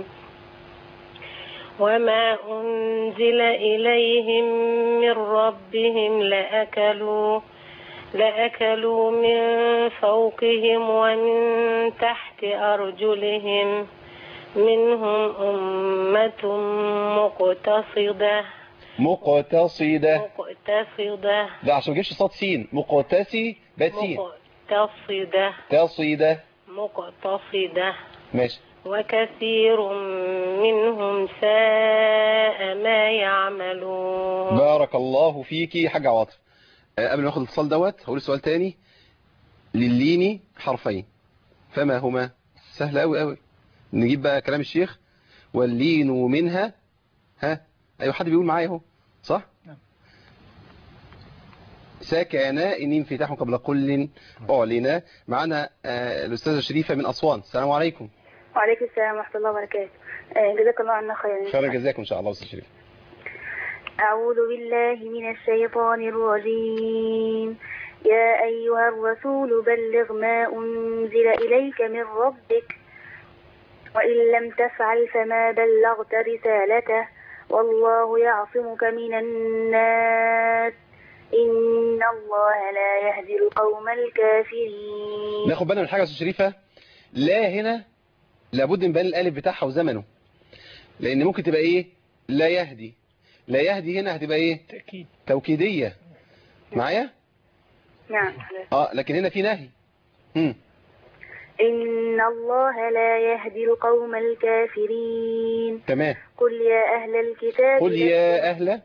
وما أنزل إليهم من ربهم لأكلوا لأكلوا من فوقهم ومن تحت أرجلهم منهم أمة مقتصدة مقتصدة مقتصدة ده عشان ما تجيبش صوت سين مقتسي بسين مقتصدة تصيدة مقتصدة ماشي وكثير منهم ساء ما يعملون بارك الله فيكي حاجة عواطف آه، قبل ما اخد الاتصال دوت هقول السؤال تاني للين حرفين فما هما سهل قوي قوي نجيب بقى كلام الشيخ واللين منها ها ايوه حد بيقول معايا اهو صح نعم. سكن ان انفتاح قبل كل اعلن معنا آه، الاستاذه شريفه من اسوان السلام عليكم وعليكم السلام ورحمة الله وبركاته آه، جزاك الله عنا خيرا خير جزاكم ان شاء الله استاذ شريف أعوذ بالله من الشيطان الرجيم يا أيها الرسول بلغ ما أنزل إليك من ربك وإن لم تفعل فما بلغت رسالته والله يعصمك من الناس إن الله لا يهدي القوم الكافرين ناخد بالنا من حاجه يا استاذ شريفه لا هنا لابد من بيان الالف بتاعها وزمنه لان ممكن تبقى ايه لا يهدي لا يهدي هنا هتبقى ايه تأكيد توكيديه معايا نعم اه لكن هنا في نهي امم إن الله لا يهدي القوم الكافرين تمام قل يا أهل الكتاب قل يا أهل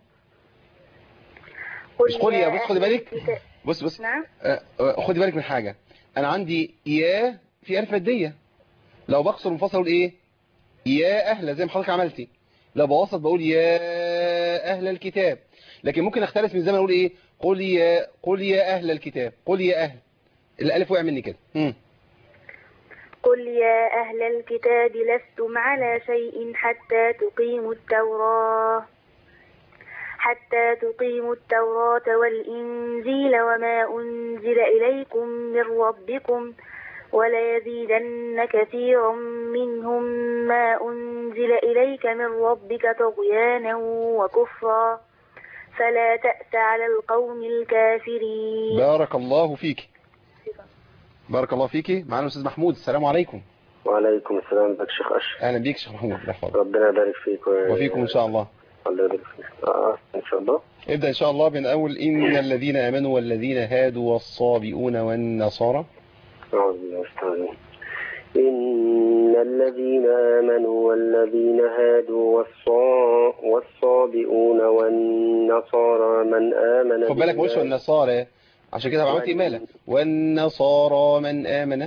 قل مش قل يا بص خدي أهل بالك الكتاب. بص بص نعم آه، آه، خدي بالك من حاجة أنا عندي يا في ألف مادية لو بقصر منفصل أقول إيه يا أهل زي ما حضرتك عملتي لو بوسط بقول يا أهل الكتاب لكن ممكن اختلف من زمان أقول إيه قل يا قل يا أهل الكتاب قل يا أهل الألف وقع مني كده مم. قل يا أهل الكتاب لستم على شيء حتى تقيموا التوراة حتى تقيموا التوراة والإنجيل وما أنزل إليكم من ربكم وليزيدن كثيرا منهم ما أنزل إليك من ربك طغيانا وكفرا فلا تأس على القوم الكافرين بارك الله فيك بارك الله فيك معنا الأستاذ محمود السلام عليكم وعليكم السلام بك شيخ أشرف أهلا بيك شيخ محمود الله يحفظك ربنا يبارك فيك و... وفيكم إن شاء الله الله يبارك فيك آه إن شاء الله ابدأ إن شاء الله من أول إن الذين آمنوا والذين هادوا والصابئون والنصارى أعوذ بالله من الشيطان الرجيم. إن الذين آمنوا والذين هادوا والصا... والصابئون والنصارى من آمن خد بالك بالله- مش والنصارى عشان كده عملت إمالة والنصارى من آمن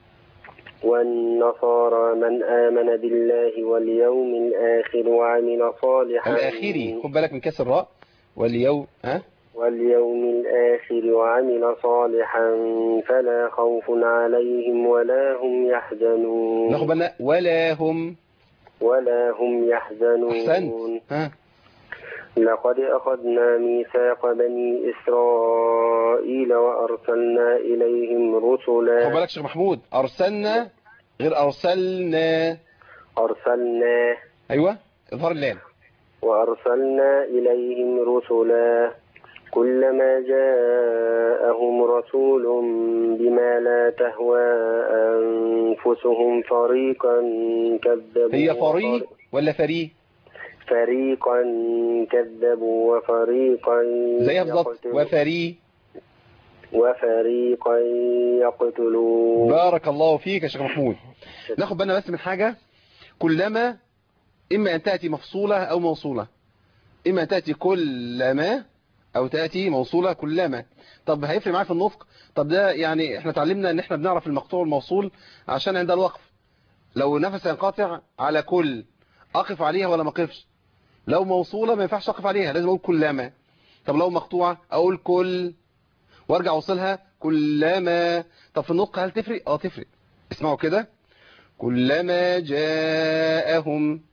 والنصارى من آمن بالله واليوم الآخر وعمل صالحا الآخري خد بالك من كسر الراء واليوم ها واليوم الآخر وعمل صالحا فلا خوف عليهم ولا هم يحزنون ناخد بالنا ولا هم ولا هم يحزنون أحسنت ها لقد أخذنا ميثاق بني إسرائيل وأرسلنا إليهم خد رسلا بالك شيخ محمود أرسلنا غير أرسلنا أرسلنا أيوة اظهار اللام وأرسلنا إليهم رسلا كلما جاءهم رسول بما لا تهوى أنفسهم فريقا كذبوا هي فري ولا فري فريقا كذبوا وفريقا زيها بالظبط يقتلون وفري وفريقا يقتلون بارك الله فيك يا شيخ محمود ناخد بالنا بس من حاجة كلما إما أن تأتي مفصولة أو موصولة إما أن تأتي كلما أو تأتي موصولة كلما طب هيفرق معايا في النطق طب ده يعني احنا اتعلمنا ان احنا بنعرف المقطوع والموصول عشان عند الوقف لو نفس ينقطع على كل أقف عليها ولا ما أقفش لو موصولة ما ينفعش أقف عليها لازم أقول كلما طب لو مقطوعة أقول كل وارجع اوصلها كلما طب في النطق هل تفرق اه تفرق اسمعوا كده كلما جاءهم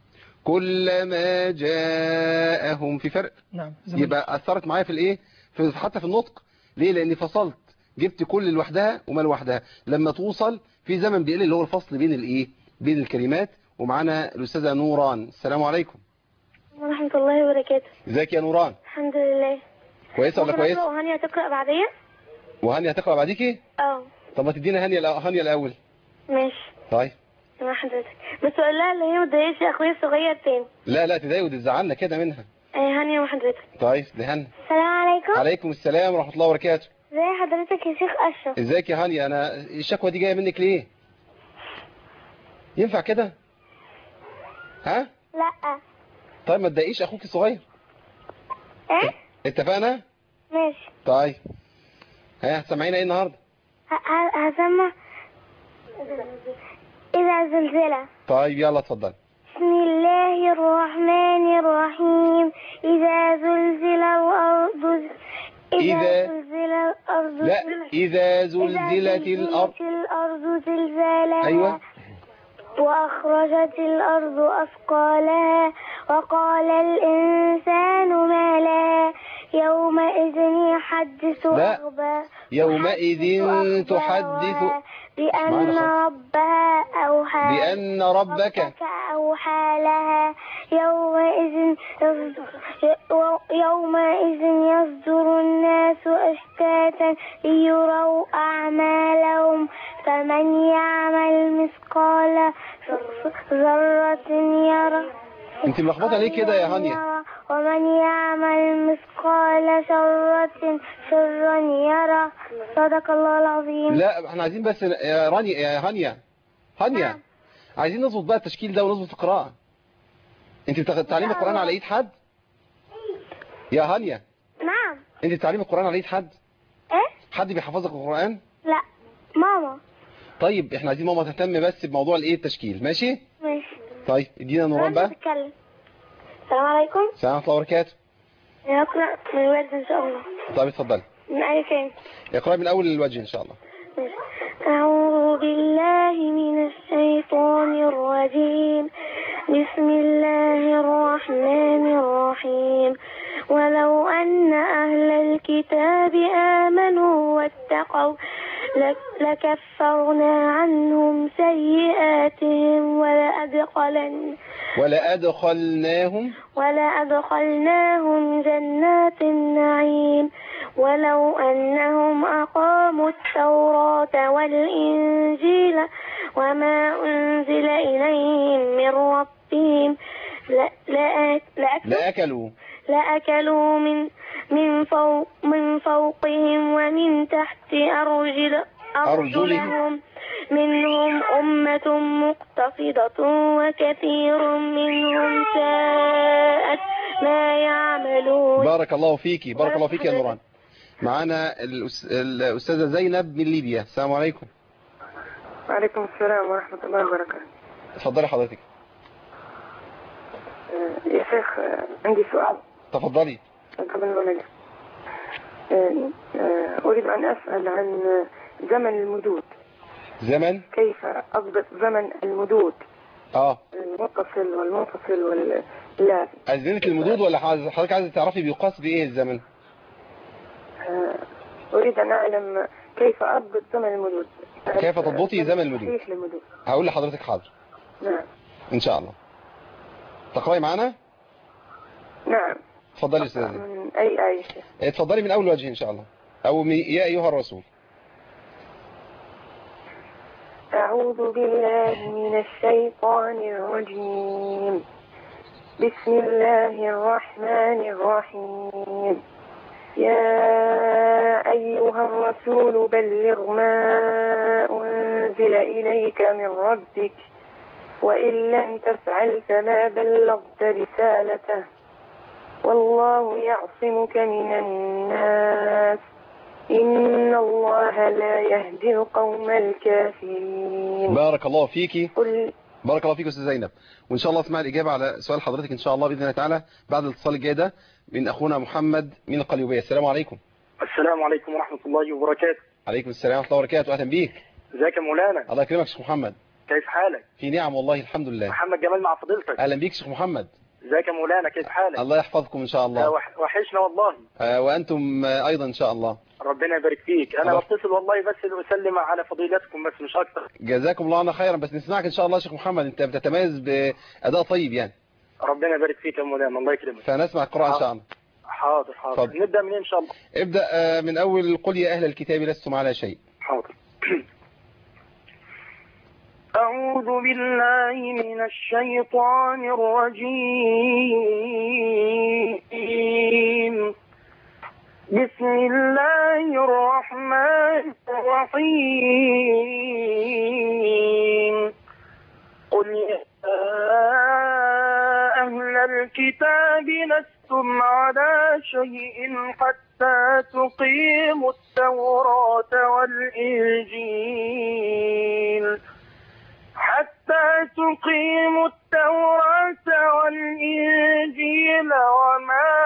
كلما جاءهم في فرق نعم زمن. يبقى اثرت معايا في الايه في حتى في النطق ليه لاني فصلت جبت كل لوحدها وما لوحدها لما توصل في زمن بيقل اللي هو الفصل بين الايه بين الكلمات ومعانا الاستاذه نوران السلام عليكم ورحمة الله وبركاته ازيك يا نوران الحمد لله كويسه ولا ممكن كويس أقرأ وهانية تقرأ بعديا وهانيا هتقرا بعديكي اه طب ما تدينا هانيا الأ- هانيا الاول ماشي طيب مع حضرتك بس اقول لها اللي هي ما تضايقش اخويا الصغير تاني لا لا تضايق وتزعلنا كده منها آه، هانية مع حضرتك طيب ده هنا السلام عليكم عليكم السلام ورحمة الله وبركاته ازي حضرتك يا شيخ اشرف ازيك يا هاني انا الشكوى دي جاية منك ليه ينفع كده ها لا طيب ما تضايقيش اخوك الصغير ايه اتفقنا ماشي طيب ها هتسمعينا ايه النهارده ه- ه- هسمع إذا زلزلة طيب يلا اتفضل بسم الله الرحمن الرحيم إذا زلزل الأرض إذا- إذا زلزل الأرض لا زل- اذا زلزلت الارض الأرض زلزالها ايوه وأخرجت الأرض أثقالها وقال الإنسان ما لها يومئذ يحدث لا. أخبار يومئذ تحدث بأن معنا خالص. ربها أوحى بأن ربك أوحى لها يومئذ يصدر يومئذ يصدر الناس أشتاتا ليروا أعمالهم فمن يعمل مثقال ذرة يرى انت ملخبطه ليه كده يا هانيا ومن يعمل مثقال شرة شرا يرى صدق الله العظيم لا احنا عايزين بس يا رانيا يا هانيا هانيا عايزين نظبط بقى التشكيل ده ونظبط القراءة انت بتاخد تعليم القرآن على ايد حد يا هانيا نعم انت بتعليم القرآن على ايد حد ايه حد بيحفظك القرآن لا ماما طيب احنا عايزين ماما تهتم بس بموضوع الايه التشكيل ماشي ماشي طيب ادينا نوران بقى تتكلم السلام عليكم السلام ورحمة الله وبركاته نقرأ من الورد إن شاء الله طيب اتفضلي من أي فين اقرأي من اول الوجه ان شاء الله أعوذ بالله من الشيطان الرجيم بسم الله الرحمن الرحيم ولو أن أهل الكتاب آمنوا واتقوا لك- لكفرنا عنهم سيئاتهم ولأدخلن ولا ادخلناهم ولأدخلناهم جنات النعيم ولو أنهم أقاموا التوراة والإنجيل وما أنزل إليهم من ربهم ل- لأ- لأكلوا لاكلوا لأكلوا من من فوق من فوقهم ومن تحت أرجل أرجلهم منهم أمة مقتصدة وكثير منهم ساءت ما يعملون بارك الله فيكي بارك الله فيكي يا نوران معانا الأس- الأستاذة زينب من ليبيا السلام عليكم وعليكم السلام ورحمة الله وبركاته اتفضلي حضرتك آه، يا شيخ آه، عندي سؤال تفضلي قبل ما نجي آه، آه، أريد أن أسأل عن آه، زمن المدود زمن كيف أضبط زمن المدود اه المتصل والمنفصل واللازم أزمنة المدود ولا حضرتك حضرتك عايزة تعرفي بيقاس بإيه الزمن آه، أريد أن أعلم كيف أضبط زمن المدود كيف تضبطي زمن المدود صحيح للمدود هقول لحضرتك حاضر نعم إن شاء الله تقرأي معانا نعم اتفضلي يا أستاذة من أي آية شيخ؟ اتفضلي من أول وجه إن شاء الله أو من يا أيها الرسول أعوذ بالله من الشيطان الرجيم بسم الله الرحمن الرحيم يا أيها الرسول بلغ ما أنزل إليك من ربك وإن لم تفعل فما بلغت رسالته والله يعصمك من الناس إن الله لا يهدي القوم الكافرين بارك الله فيكي قل بارك الله فيك يا أستاذ زينب وإن شاء الله اسمع الإجابة على سؤال حضرتك إن شاء الله بإذن الله تعالى بعد الاتصال الجاي ده من أخونا محمد من القليوبية السلام عليكم السلام عليكم ورحمة الله وبركاته عليكم السلام ورحمة الله وبركاته أهلا بيك ازيك يا مولانا الله يكرمك شيخ محمد كيف حالك في نعم والله الحمد لله محمد جمال مع فضيلتك أهلا بيك شيخ محمد ازيك يا مولانا كيف حالك الله يحفظكم إن شاء آه، الله وح- وحشنا والله آه، وأنتم آه، أيضا إن شاء الله ربنا يبارك فيك انا الله. بتصل والله بس لاسلم على فضيلتكم بس مش اكتر جزاكم الله عنا خيرا بس نسمعك إن شاء الله يا شيخ محمد أنت بتتميز بأداء طيب يعني ربنا يبارك فيك يا مولانا الله يكرمك فنسمع القراءة إن شاء الله حاضر حاضر اتفضل. نبدا منين ان شاء الله ابدأ آه، من أول قل يا أهل الكتاب لستم على شيء حاضر أعوذ بالله من الشيطان الرجيم بسم الله الرحمن الرحيم قل يا أهل الكتاب لستم على شيء حتى تقيموا التوراة والإنجيل حتى تقيموا التوراة والإنجيل وما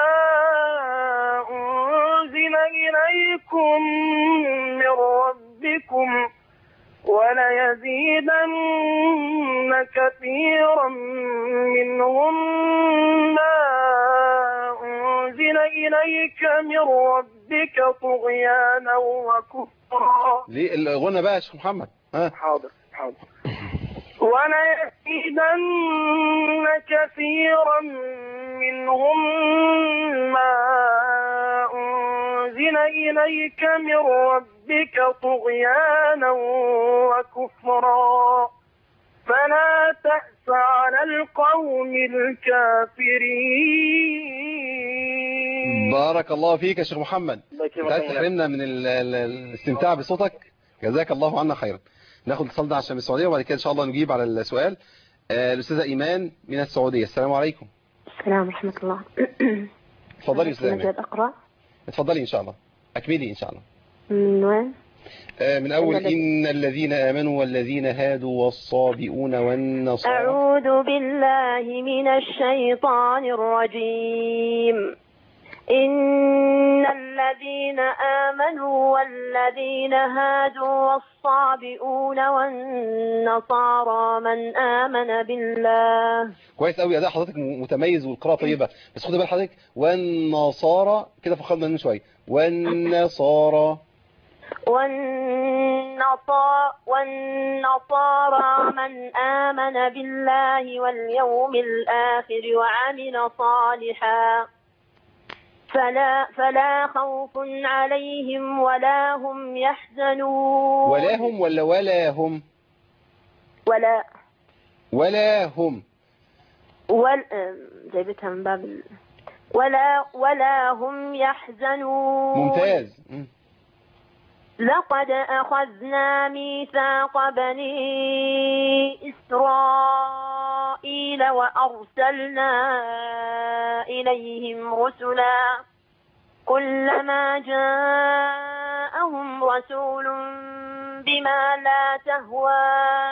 أنزل إليكم من ربكم وليزيدن كثيرا منهم ما أنزل إليك من ربك طغيانا وكفرا ليه الغنى بقى يا شيخ محمد ها حاضر حاضر وليزيدن كثيرا منهم ما أنزل إليك من ربك طغيانا وكفرا فلا تأس على القوم الكافرين الرحيم بارك الله فيك يا شيخ محمد الله يكرمك انت عايز يا تحرمنا من ال- ال- الاستمتاع بصوتك جزاك الله عنا خيرا ناخد الاتصال ده عشان من السعوديه وبعد كده ان شاء الله نجيب على السؤال آه، الاستاذه ايمان من السعوديه السلام عليكم السلام ورحمة الله اتفضلي يا استاذه مجد ايمان أقرأ اتفضلي ان شاء الله اكملي ان شاء الله من وين؟ آه، من اول الذي- ان الذين امنوا والذين هادوا والصابئون والنصارى أعوذ بالله من الشيطان الرجيم إن الذين آمنوا والذين هادوا والصابئون والنصارى من آمن بالله كويس قوي اداء حضرتك م- متميز والقراءه طيبه بس خدي بال حضرتك والنصارى كده فخدنا منه شويه والنصارى والنصا- والنصارى من آمن بالله واليوم الآخر وعمل صالحا فلا, فلا خوف عليهم ولا هم يحزنون ولا هم ولا ولا هم ولا ولا هم ولا جايبتها من باب ال- ولا ولا هم يحزنون ممتاز مم. لقد أخذنا ميثاق بني إسرائيل وأرسلنا إليهم رسلا كلما جاءهم رسول بما لا تهوى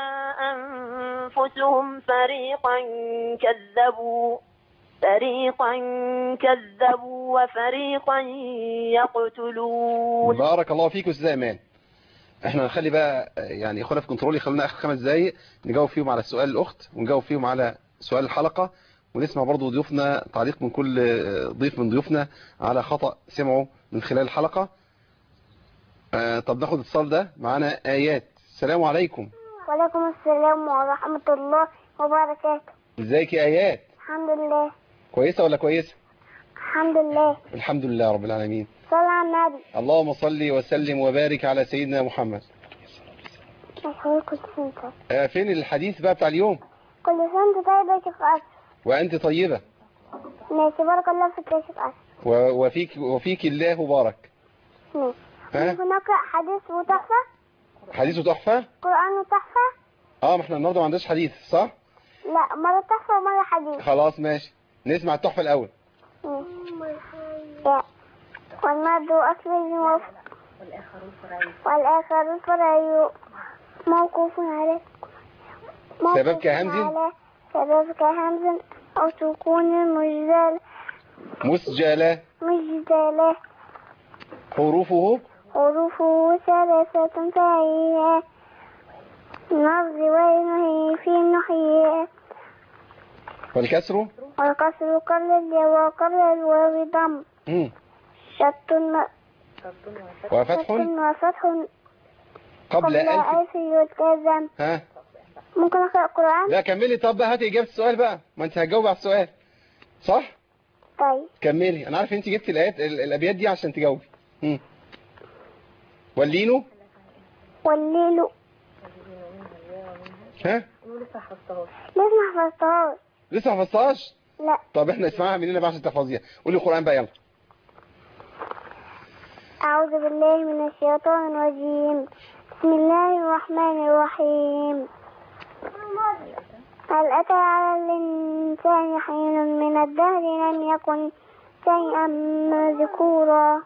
أنفسهم فريقا كذبوا فريقا كذبوا وفريقا يقتلون بارك الله فيك استاذ ايمان احنا هنخلي بقى آه، يعني اخوانا في كنترول يخلونا اخر خمس دقايق نجاوب فيهم على سؤال الاخت ونجاوب فيهم على سؤال الحلقه ونسمع برضو ضيوفنا تعليق من كل آه، ضيف من ضيوفنا على خطأ سمعه من خلال الحلقه آه، طب ناخد الاتصال ده معانا ايات السلام عليكم وعليكم السلام ورحمة الله وبركاته ازيك يا ايات الحمد لله كويسه ولا كويسه الحمد لله الحمد لله رب العالمين صلى على النبي اللهم صل وسلم وبارك على سيدنا محمد مشهور كل سنة آه، فين الحديث بقى بتاع اليوم كل سنة طيبة يا شيخ أسر وانت طيبه ماشي بارك الله فيك يا شيخ أسر و- وفيك وفيك الله بارك ماشي ها ممكن نقرأ حديث وتحفة حديث تحفه قرآن وتحفة اه ما احنا النهارده ما عندناش حديث صح لا مرة تحفة ومرة حديث خلاص ماشي نسمع التحفه الاول يا. والمد أكل الموف والآخر الفرعي موقوف عليه موقوف سبب كهمز؟ على سبب كهمز أو سكون مجدل مسجله مجدلة حروفه حروفه ثلاثة فهي نرض وينهي في النحية والكسر والكسر قلل وقلل الواو ضم مم. شط وفتح شط وفتح قبل الف ألف يلتزم ها ممكن أقرأ القرآن؟ لا كملي طب بقى هاتي اجابه السؤال بقى ما انت هتجاوبي على السؤال صح طيب كملي انا عارف انت جبتي الايات ال- الابيات دي عشان تجاوبي مم. واللينو والليل ها لسه ما حفظتهاش لسه ما حفظتهاش لا طب احنا اسمعها مننا بقى عشان تحفظيها قولي القران بقى يلا أعوذ بالله من الشيطان الرجيم بسم الله الرحمن الرحيم هل أتى على الإنسان حين من الدهر لم يكن شيئا مذكورا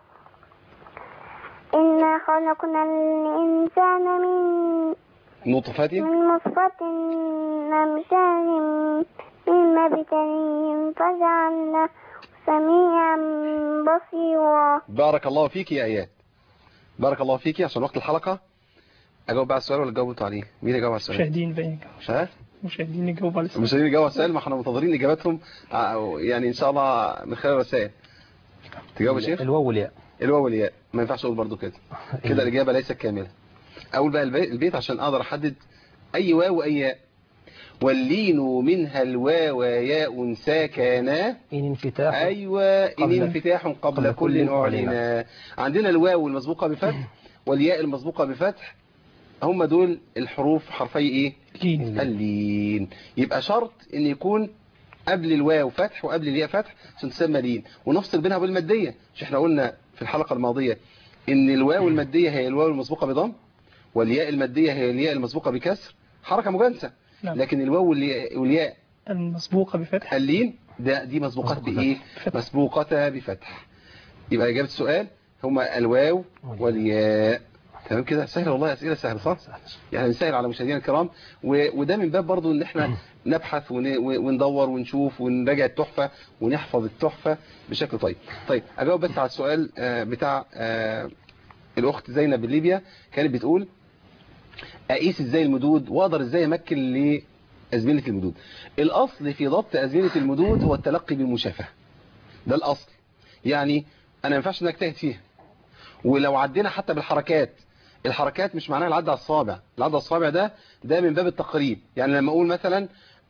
إنا خلقنا الإنسان من نطفة من نطفة أمشاج من مبتلي فجعلناه سميعا بصيرا بارك الله فيك يا ايات بارك الله فيك عشان وقت الحلقه اجاوب بقى على السؤال ولا تجاوبوا عليه مين يجاوب على السؤال مشاهدين بقى ها مشاهدين يجاوبوا على السؤال مش هنيجي نجاوب على السؤال ما احنا منتظرين اجاباتهم ع- يعني ان شاء الله من خلال الرسائل تجاوب يا شيخ الواو والياء الواو والياء ما ينفعش اقول برضو كده كده الاجابه ليست كامله اقول بقى البي- البيت عشان اقدر احدد اي واو واي ياء واللين منها الواو ياء ساكنا إن انفتاح ايوه ان قبل- انفتاح قبل, قبل كل كل اعلن عندنا الواو المسبوقه بفتح والياء المسبوقه بفتح هم دول الحروف حرفي ايه لين اللين يبقى شرط ان يكون قبل الواو فتح وقبل الياء فتح عشان تسمى لين ونفصل بينها بالمادية مش احنا قلنا في الحلقة الماضية ان الواو المادية هي الواو المسبوقة بضم والياء المادية هي الياء المسبوقة بكسر حركة مجانسة نعم. لكن الواو والياء والياء المسبوقة بفتح اللين ده دي مسبوقات بإيه مسبوقة بفتح يبقى إجابة السؤال هما الواو والياء تمام كده سهل والله أسئلة سهلة صح يعني نسهل على مشاهدينا الكرام و- وده من باب برضو ان احنا نبحث ون- وندور ونشوف ونراجع التحفة ونحفظ التحفة بشكل طيب طيب اجاوب بس على السؤال آه، بتاع آه، الاخت زينب ليبيا كانت بتقول اقيس ازاي المدود واقدر ازاي امكن لازمنه المدود الاصل في ضبط ازمنه المدود هو التلقي بالمشافهه ده الاصل يعني انا ما ينفعش ان اجتهد فيها ولو عدينا حتى بالحركات الحركات مش معناها العد على الصابع العد على الصابع ده ده من باب التقريب يعني لما اقول مثلا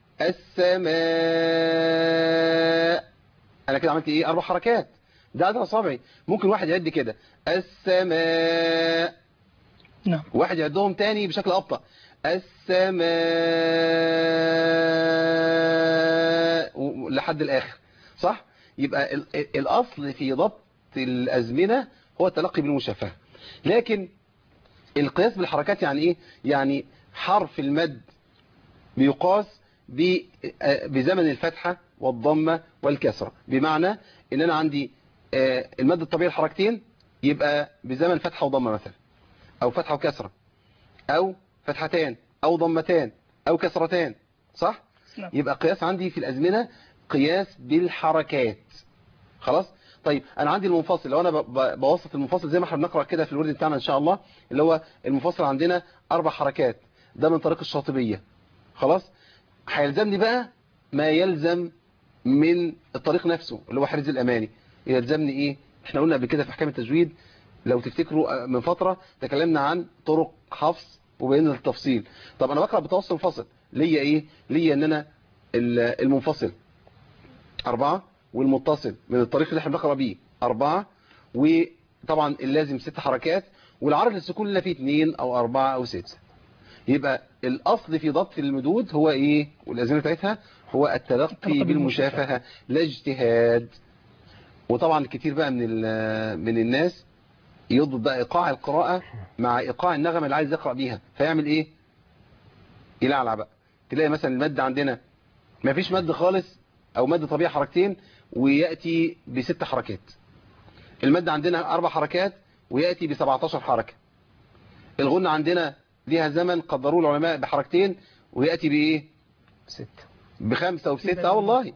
السماء انا كده عملت ايه اربع حركات ده عد على صابعي ممكن واحد يعد كده السماء نعم واحد يعدهم تاني بشكل ابطأ السماء و- لحد الاخر صح يبقى ال- ال- الاصل في ضبط الازمنه هو التلقي بالمشافهه لكن القياس بالحركات يعني ايه يعني حرف المد بيقاس ب- آه، بزمن الفتحة والضمة والكسرة بمعنى ان انا عندي آه، المد الطبيعي الحركتين يبقى بزمن فتحة وضمة مثلا او فتحة وكسرة او فتحتان او ضمتان او كسرتان صح نعم. يبقى قياس عندي في الازمنة قياس بالحركات خلاص طيب انا عندي المنفصل لو انا ب- ب- بوصف المنفصل زي ما احنا بنقرا كده في الورد بتاعنا ان شاء الله اللي هو المنفصل عندنا اربع حركات ده من طريق الشاطبيه خلاص هيلزمني بقى ما يلزم من الطريق نفسه اللي هو حرز الاماني يلزمني ايه احنا قلنا قبل كده في احكام التجويد لو تفتكروا من فترة تكلمنا عن طرق حفظ وبين التفصيل طب انا بقرأ بتوصل منفصل ليا ايه ليا ان انا ال- المنفصل أربعة والمتصل من الطريق اللي احنا بنقرأ بيه أربعة وطبعا اللازم ست حركات والعرض للسكون اللي فيه اثنين أو أربعة أو ستة يبقى الأصل في ضبط المدود هو إيه والأزمنة بتاعتها هو التلقي بالمشافهة لا اجتهاد وطبعا كتير بقى من ال- من الناس يضبط بقى إيقاع القراءة مع إيقاع النغمة اللي عايز يقرأ بيها فيعمل إيه يلعلع بقى تلاقي مثلا المد عندنا ما فيش مد خالص او مد طبيعي حركتين ويأتي بست حركات المد عندنا اربع حركات ويأتي ب 17 حركة الغنة عندنا ليها زمن قدروه العلماء بحركتين ويأتي بايه ست بخمسة وبستة اه والله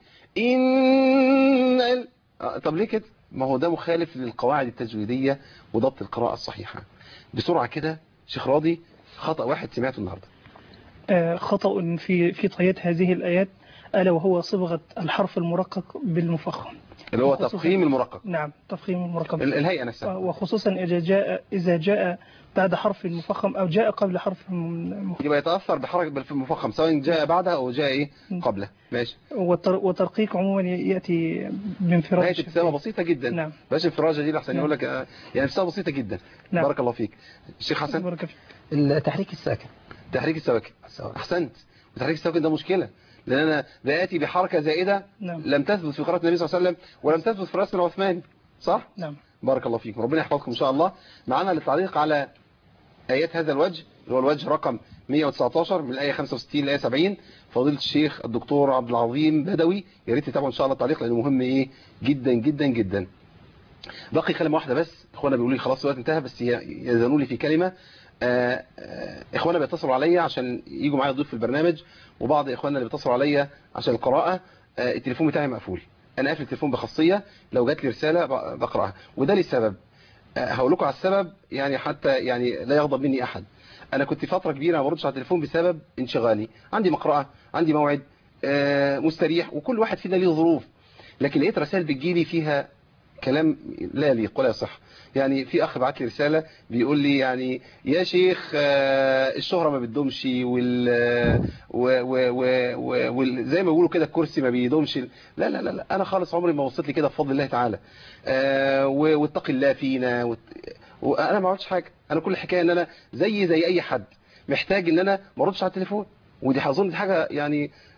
ان ال... آه، طب ليه كده ما هو ده مخالف للقواعد التجويدية وضبط القراءة الصحيحة بسرعة كده شيخ راضي خطأ واحد سمعته النهاردة آه، خطأ في في طيات هذه الآيات ألا وهو صبغة الحرف المرقق بالمفخم اللي هو وخصوصاً- تفخيم المرقق نعم تفخيم المرقق ال- الهيئة نفسها آه، وخصوصا إذا جاء إذا جاء بعد حرف مفخم أو جاء قبل حرف م- يبقى يتأثر بحركة في المفخم سواء جاء بعدها أو جاء إيه قبله ماشي والتر- وترقيق عموما يأتي بانفراد هي الشفتين. ابتسامة بسيطة جدا نعم باش انفراجة دي لحسن نعم. يقول لك آه، يعني ابتسامة بسيطة جدا نعم. بارك الله فيك الشيخ حسن بارك فيك. التحريك الساكن تحريك السواكن أحسنت وتحريك السواكن ده مشكلة لأن أنا بآتي بحركة زائدة نعم لم تثبت في قراءة النبي صلى الله عليه وسلم ولم تثبت في رسم العثماني صح؟ نعم بارك الله فيكم ربنا يحفظكم إن شاء الله معنا للتعليق على آيات هذا الوجه اللي هو الوجه رقم 119 من الآية 65 للآية 70 فضيلة الشيخ الدكتور عبد العظيم بدوي يا ريت تتابعوا إن شاء الله التعليق لأنه مهم إيه جدا جدا جدا باقي كلمة واحدة بس إخوانا بيقولوا لي خلاص الوقت انتهى بس ي- يزنوا لي في كلمة آه، آه، إخوانا بيتصلوا عليا عشان يجوا معايا ضيف في البرنامج وبعض إخوانا اللي بيتصلوا عليا عشان القراءة آه، التليفون بتاعي مقفول أنا قافل التليفون بخاصية لو جات لي رسالة ب- بقرأها وده لسبب آه، هقول لكم على السبب يعني حتى يعني لا يغضب مني أحد أنا كنت فترة كبيرة ما بردش على التليفون بسبب انشغالي عندي مقرأة عندي موعد آه، مستريح وكل واحد فينا ليه ظروف لكن لقيت رسائل بتجيلي فيها كلام لا يليق ولا يصح يعني في اخ بعت لي رساله بيقول لي يعني يا شيخ آه، الشهره ما بتدومش وال و و و و وال زي ما بيقولوا كده الكرسي ما بيدومش لا لا لا, لا انا خالص عمري ما وصلت لي كده بفضل الله تعالى آه، و- واتقي الله فينا وات- وانا ما عملتش حاجه انا كل الحكايه ان انا زي زي اي حد محتاج ان انا ما اردش على التليفون ودي هظن دي حاجه يعني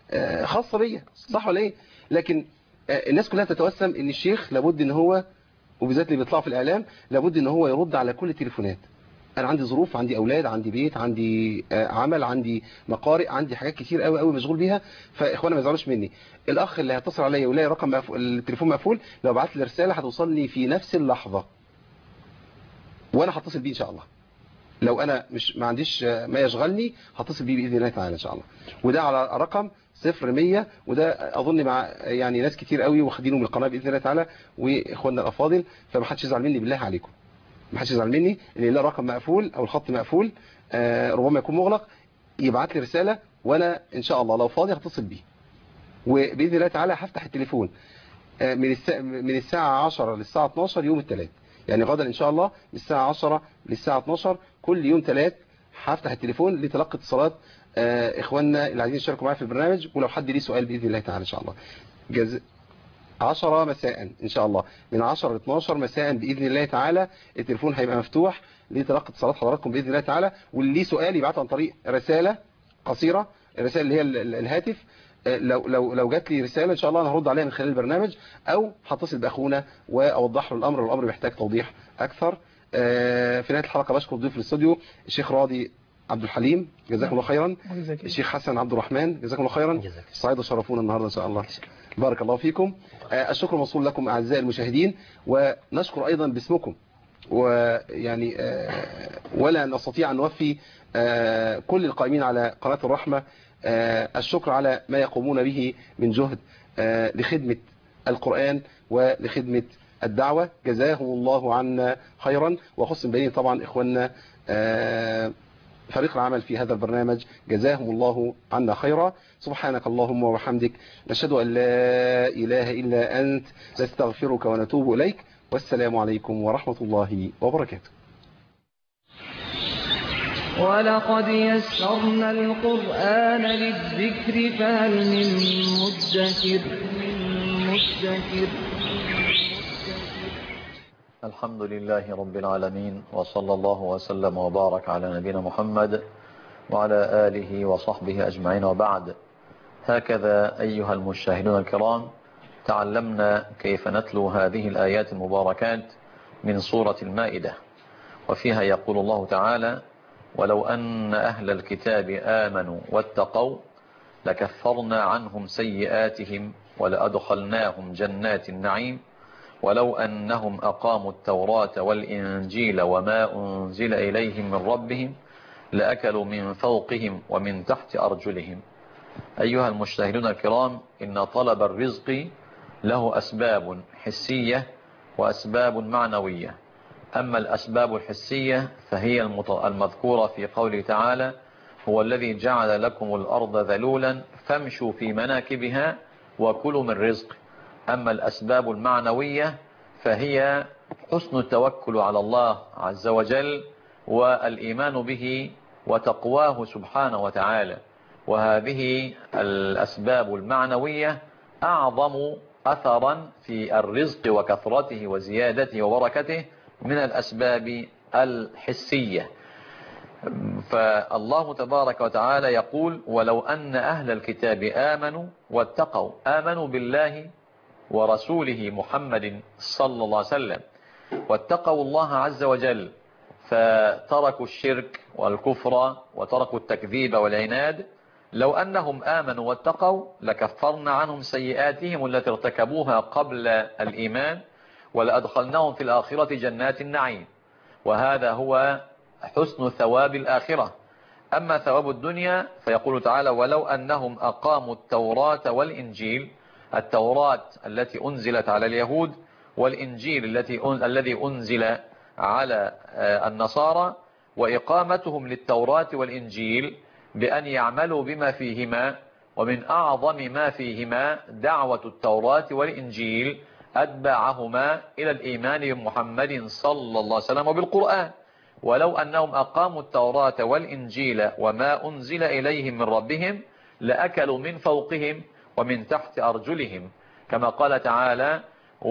آه، خاصة بيا صح ولا ايه لكن آه، الناس كلها تتوسم ان الشيخ لابد ان هو وبالذات اللي بيطلعوا في الاعلام لابد ان هو يرد على كل التليفونات انا عندي ظروف عندي اولاد عندي بيت عندي آه، عمل عندي مقارئ عندي حاجات كتير قوي قوي مشغول بيها فاخوانا ما يزعلوش مني الاخ اللي هيتصل عليا ويلاقي رقم مقفول التليفون مقفول لو بعت لي رساله هتوصل لي في نفس اللحظه وانا هتصل بيه ان شاء الله لو انا مش ما عنديش آه، ما يشغلني هتصل بيه باذن الله تعالى ان شاء الله وده على رقم 0100 وده اظن مع يعني ناس كتير قوي واخدينه من القناه باذن الله تعالى واخواننا الافاضل فما حدش يزعل مني بالله عليكم ما حدش يزعل مني ان لا رقم مقفول او الخط مقفول آه، ربما يكون مغلق يبعت لي رساله وانا ان شاء الله لو فاضي هتصل بيه وباذن الله تعالى هفتح التليفون آه، من الساعه من الساعه 10 للساعه 12 يوم الثلاث يعني غدا ان شاء الله من الساعه 10 للساعه 12 كل يوم ثلاث هفتح التليفون لتلقي اتصالات آه، اخواننا اللي عايزين يشاركوا معايا في البرنامج ولو حد ليه سؤال باذن الله تعالى ان شاء الله جز... 10 مساء ان شاء الله من 10 ل 12 مساء باذن الله تعالى التليفون هيبقى مفتوح لتلقي اتصالات حضراتكم باذن الله تعالى واللي ليه سؤال يبعته عن طريق رساله قصيره الرسائل اللي هي ال- ال- الهاتف آه، لو لو لو جات لي رساله ان شاء الله انا هرد عليها من خلال البرنامج او هتصل باخونا واوضح له الامر والامر محتاج توضيح اكثر آه، في نهايه الحلقه بشكر ضيوف الاستوديو الشيخ راضي عبد الحليم جزاكم الله خيرا وجزاك الله. الشيخ حسن عبد الرحمن جزاكم الله خيرا سعيد وشرفونا النهارده ان شاء الله بارك الله فيكم آه، الشكر موصول لكم اعزائي المشاهدين ونشكر ايضا باسمكم ويعني آه، ولا نستطيع ان نوفي آه، كل القائمين على قناه الرحمه آه، الشكر على ما يقومون به من جهد آه، لخدمه القران ولخدمه الدعوه جزاهم الله عنا خيرا وخص بين طبعا اخواننا آه، فريق العمل في هذا البرنامج جزاهم الله عنا خيرا سبحانك اللهم وبحمدك نشهد أن لا إله إلا أنت نستغفرك ونتوب إليك والسلام عليكم ورحمة الله وبركاته ولقد يسرنا القرآن للذكر فهل من مدكر من مدكر الحمد لله رب العالمين وصلى الله وسلم وبارك على نبينا محمد وعلى آله وصحبه أجمعين وبعد هكذا أيها المشاهدون الكرام تعلمنا كيف نتلو هذه الآيات المباركات من سورة المائدة وفيها يقول الله تعالى ولو أن أهل الكتاب آمنوا واتقوا لكفرنا عنهم سيئاتهم ولأدخلناهم جنات النعيم ولو أنهم أقاموا التوراة والإنجيل وما أنزل إليهم من ربهم لأكلوا من فوقهم ومن تحت أرجلهم أيها المشاهدون الكرام إن طلب الرزق له أسباب حسية وأسباب معنوية أما الأسباب الحسية فهي المط- المذكورة في قوله تعالى هو الذي جعل لكم الأرض ذلولا فامشوا في مناكبها وكلوا من رزق أما الأسباب المعنوية فهي حسن التوكل على الله عز وجل والإيمان به وتقواه سبحانه وتعالى وهذه الأسباب المعنوية أعظم أثرا في الرزق وكثرته وزيادته وبركته من الأسباب الحسية فالله تبارك وتعالى يقول ولو أن أهل الكتاب آمنوا واتقوا آمنوا بالله ورسوله محمد صلى الله عليه وسلم واتقوا الله عز وجل فتركوا الشرك والكفر وتركوا التكذيب والعناد لو أنهم آمنوا واتقوا لكفرنا عنهم سيئاتهم التي ارتكبوها قبل الإيمان ولأدخلناهم في الآخرة جنات النعيم وهذا هو حسن ثواب الآخرة أما ثواب الدنيا فيقول تعالى ولو أنهم أقاموا التوراة والإنجيل التوراة التي أنزلت على اليهود والإنجيل التي أن... الذي أنزل على آه، النصارى وإقامتهم للتوراة والإنجيل بأن يعملوا بما فيهما ومن أعظم ما فيهما دعوة التوراة والإنجيل أتباعهما إلى الإيمان بمحمد صلى الله عليه وسلم وبالقرآن ولو أنهم أقاموا التوراة والإنجيل وما أنزل إليهم من ربهم لأكلوا من فوقهم ومن تحت أرجلهم كما قال تعالى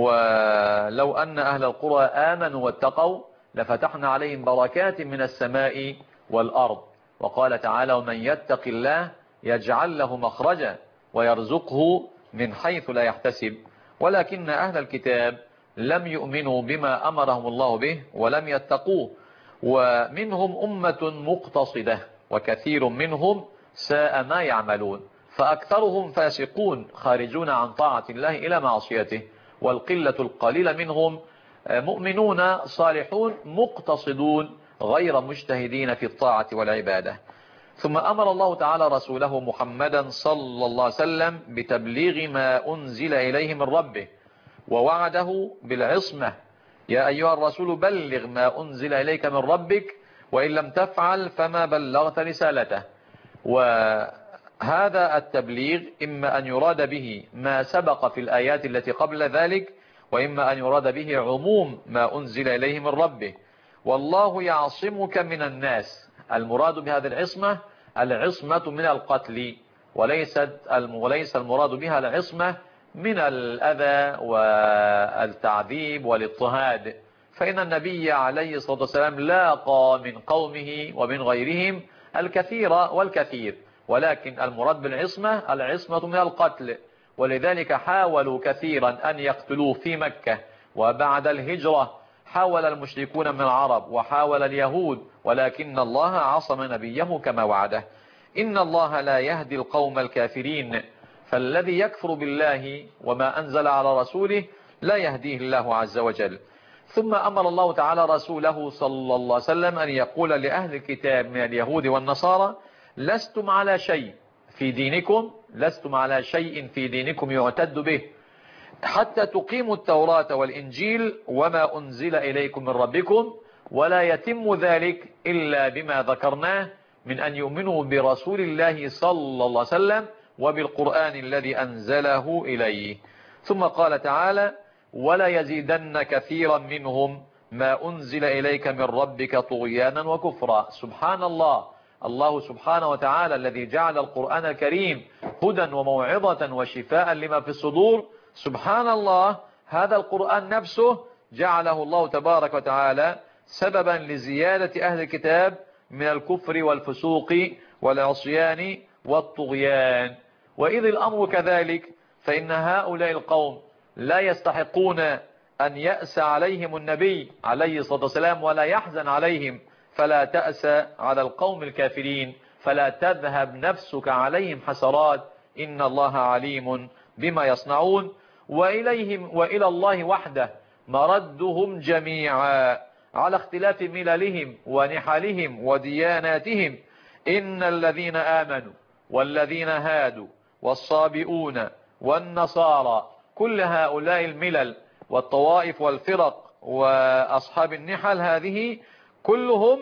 ولو أن أهل القرى آمنوا واتقوا لفتحنا عليهم بركات من السماء والأرض وقال تعالى ومن يتق الله يجعل له مخرجا ويرزقه من حيث لا يحتسب ولكن أهل الكتاب لم يؤمنوا بما أمرهم الله به ولم يتقوه ومنهم أمة مقتصدة وكثير منهم ساء ما يعملون فأكثرهم فاسقون خارجون عن طاعة الله إلى معصيته والقلة القليلة منهم مؤمنون صالحون مقتصدون غير مجتهدين في الطاعة والعبادة ثم أمر الله تعالى رسوله محمدا صلى الله عليه وسلم بتبليغ ما أنزل إليه من ربه ووعده بالعصمة يا أيها الرسول بلغ ما أنزل إليك من ربك وإن لم تفعل فما بلغت رسالته وهذا التبليغ إما أن يراد به ما سبق في الآيات التي قبل ذلك وإما أن يراد به عموم ما أنزل إليه من ربه والله يعصمك من الناس المراد بهذه العصمة العصمة من القتل وليست وليس المراد بها العصمة من الأذى والتعذيب والاضطهاد فإن النبي عليه الصلاة والسلام لاقى من قومه ومن غيرهم الكثير والكثير ولكن المراد بالعصمة العصمة من القتل ولذلك حاولوا كثيرا أن يقتلوه في مكة وبعد الهجرة حاول المشركون من العرب وحاول اليهود ولكن الله عصم نبيه كما وعده إن الله لا يهدي القوم الكافرين فالذي يكفر بالله وما أنزل على رسوله لا يهديه الله عز وجل ثم أمر الله تعالى رسوله صلى الله عليه وسلم أن يقول لأهل الكتاب من اليهود والنصارى لستم على شيء في دينكم لستم على شيء في دينكم يعتد به حتى تقيموا التوراة والإنجيل وما أنزل إليكم من ربكم ولا يتم ذلك إلا بما ذكرناه من أن يؤمنوا برسول الله صلى الله عليه وسلم وبالقرآن الذي أنزله إليه ثم قال تعالى ولا يزيدن كثيرا منهم ما أنزل إليك من ربك طغيانا وكفرا سبحان الله الله سبحانه وتعالى الذي جعل القرآن الكريم هدى وموعظة وشفاء لما في الصدور سبحان الله هذا القرآن نفسه جعله الله تبارك وتعالى سببا لزيادة أهل الكتاب من الكفر والفسوق والعصيان والطغيان وإذ الأمر كذلك فإن هؤلاء القوم لا يستحقون أن يأس عليهم النبي عليه الصلاة والسلام ولا يحزن عليهم فلا تأس على القوم الكافرين فلا تذهب نفسك عليهم حسرات إن الله عليم بما يصنعون وإليهم وإلى الله وحده مردهم جميعا على اختلاف مللهم ونحلهم ودياناتهم إن الذين آمنوا والذين هادوا والصابئون والنصارى كل هؤلاء الملل والطوائف والفرق وأصحاب النحل هذه كلهم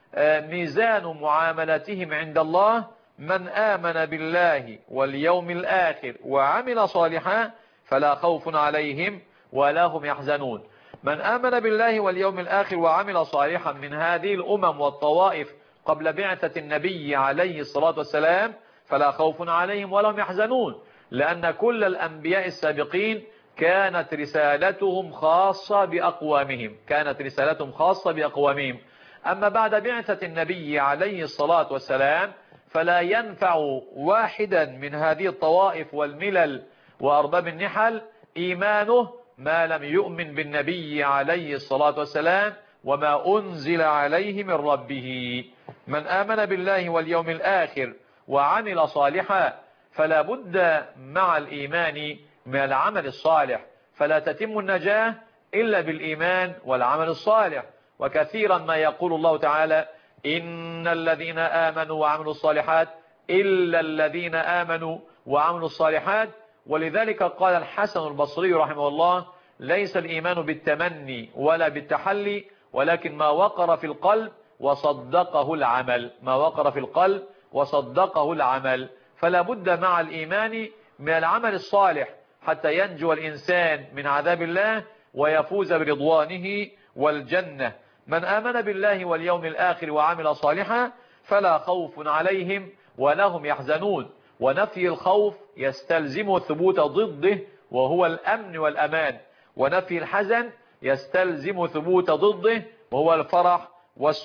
ميزان معاملتهم عند الله من آمن بالله واليوم الآخر وعمل صالحا فلا خوف عليهم ولا هم يحزنون من آمن بالله واليوم الآخر وعمل صالحا من هذه الأمم والطوائف قبل بعثة النبي عليه الصلاة والسلام فلا خوف عليهم ولا هم يحزنون لأن كل الأنبياء السابقين كانت رسالتهم خاصة بأقوامهم كانت رسالتهم خاصة بأقوامهم أما بعد بعثة النبي عليه الصلاة والسلام فلا ينفع واحدا من هذه الطوائف والملل وأرباب النحل إيمانه ما لم يؤمن بالنبي عليه الصلاة والسلام وما أنزل عليه من ربه من آمن بالله واليوم الآخر وعمل صالحا فلا بد مع الإيمان من العمل الصالح فلا تتم النجاة إلا بالإيمان والعمل الصالح وكثيرا ما يقول الله تعالى إن الذين آمنوا وعملوا الصالحات إلا الذين آمنوا وعملوا الصالحات ولذلك قال الحسن البصري رحمه الله ليس الإيمان بالتمني ولا بالتحلي ولكن ما وقر في القلب وصدقه العمل ما وقر في القلب وصدقه العمل فلا بد مع الإيمان من العمل الصالح حتى ينجو الإنسان من عذاب الله ويفوز برضوانه والجنة من آمن بالله واليوم الآخر وعمل صالحا فلا خوف عليهم ولا هم يحزنون ونفي الخوف يستلزم ثبوت ضده وهو الأمن والأمان ونفي الحزن يستلزم ثبوت ضده وهو الفرح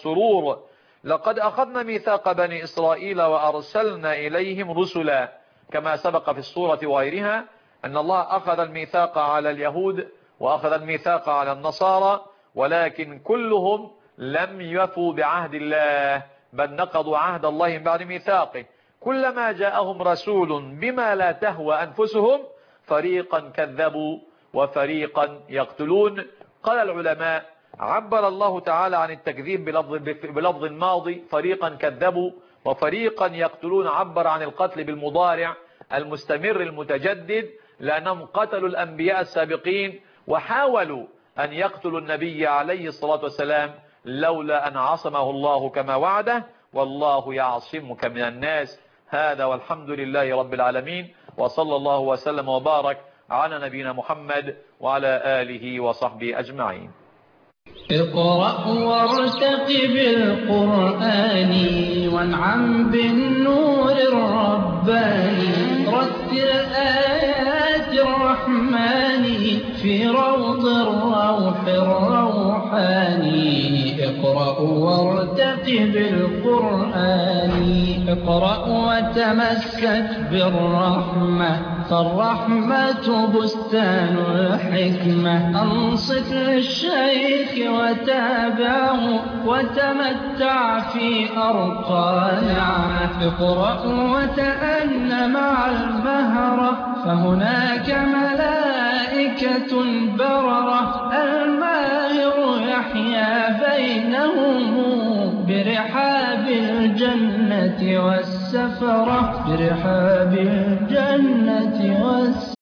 والسرور لقد أخذنا ميثاق بني إسرائيل وأرسلنا إليهم رسلا كما سبق في الصورة وغيرها أن الله أخذ الميثاق على اليهود وأخذ الميثاق على النصارى ولكن كلهم لم يفوا بعهد الله بل نقضوا عهد الله من بعد ميثاقه كلما جاءهم رسول بما لا تهوى أنفسهم فريقا كذبوا وفريقا يقتلون قال العلماء عبر الله تعالى عن التكذيب بلفظ, بلفظ الماضي فريقا كذبوا وفريقا يقتلون عبر عن القتل بالمضارع المستمر المتجدد لأنهم قتلوا الأنبياء السابقين وحاولوا أن يقتلوا النبي عليه الصلاة والسلام لولا أن عصمه الله كما وعده والله يعصمك من الناس هذا والحمد لله رب العالمين وصلى الله وسلم وبارك على نبينا محمد وعلى آله وصحبه أجمعين اقرأ وارتقب القرآن وانعم بالنور الرباني رتل آيات الرحمن في روض الروح الروحاني اقرأ وارتقب القرآن اقرأ وتمسك بالرحمة فالرحمة بستان الحكمة أنصت للشيخ وتابعه وتمتع في أرقى نعمة اقرأ وتأن مع المهرة فهناك ملائكة بررة الماهر يحيا بينهم برحاب الجنة والسفرة برحاب الجنة والسفرة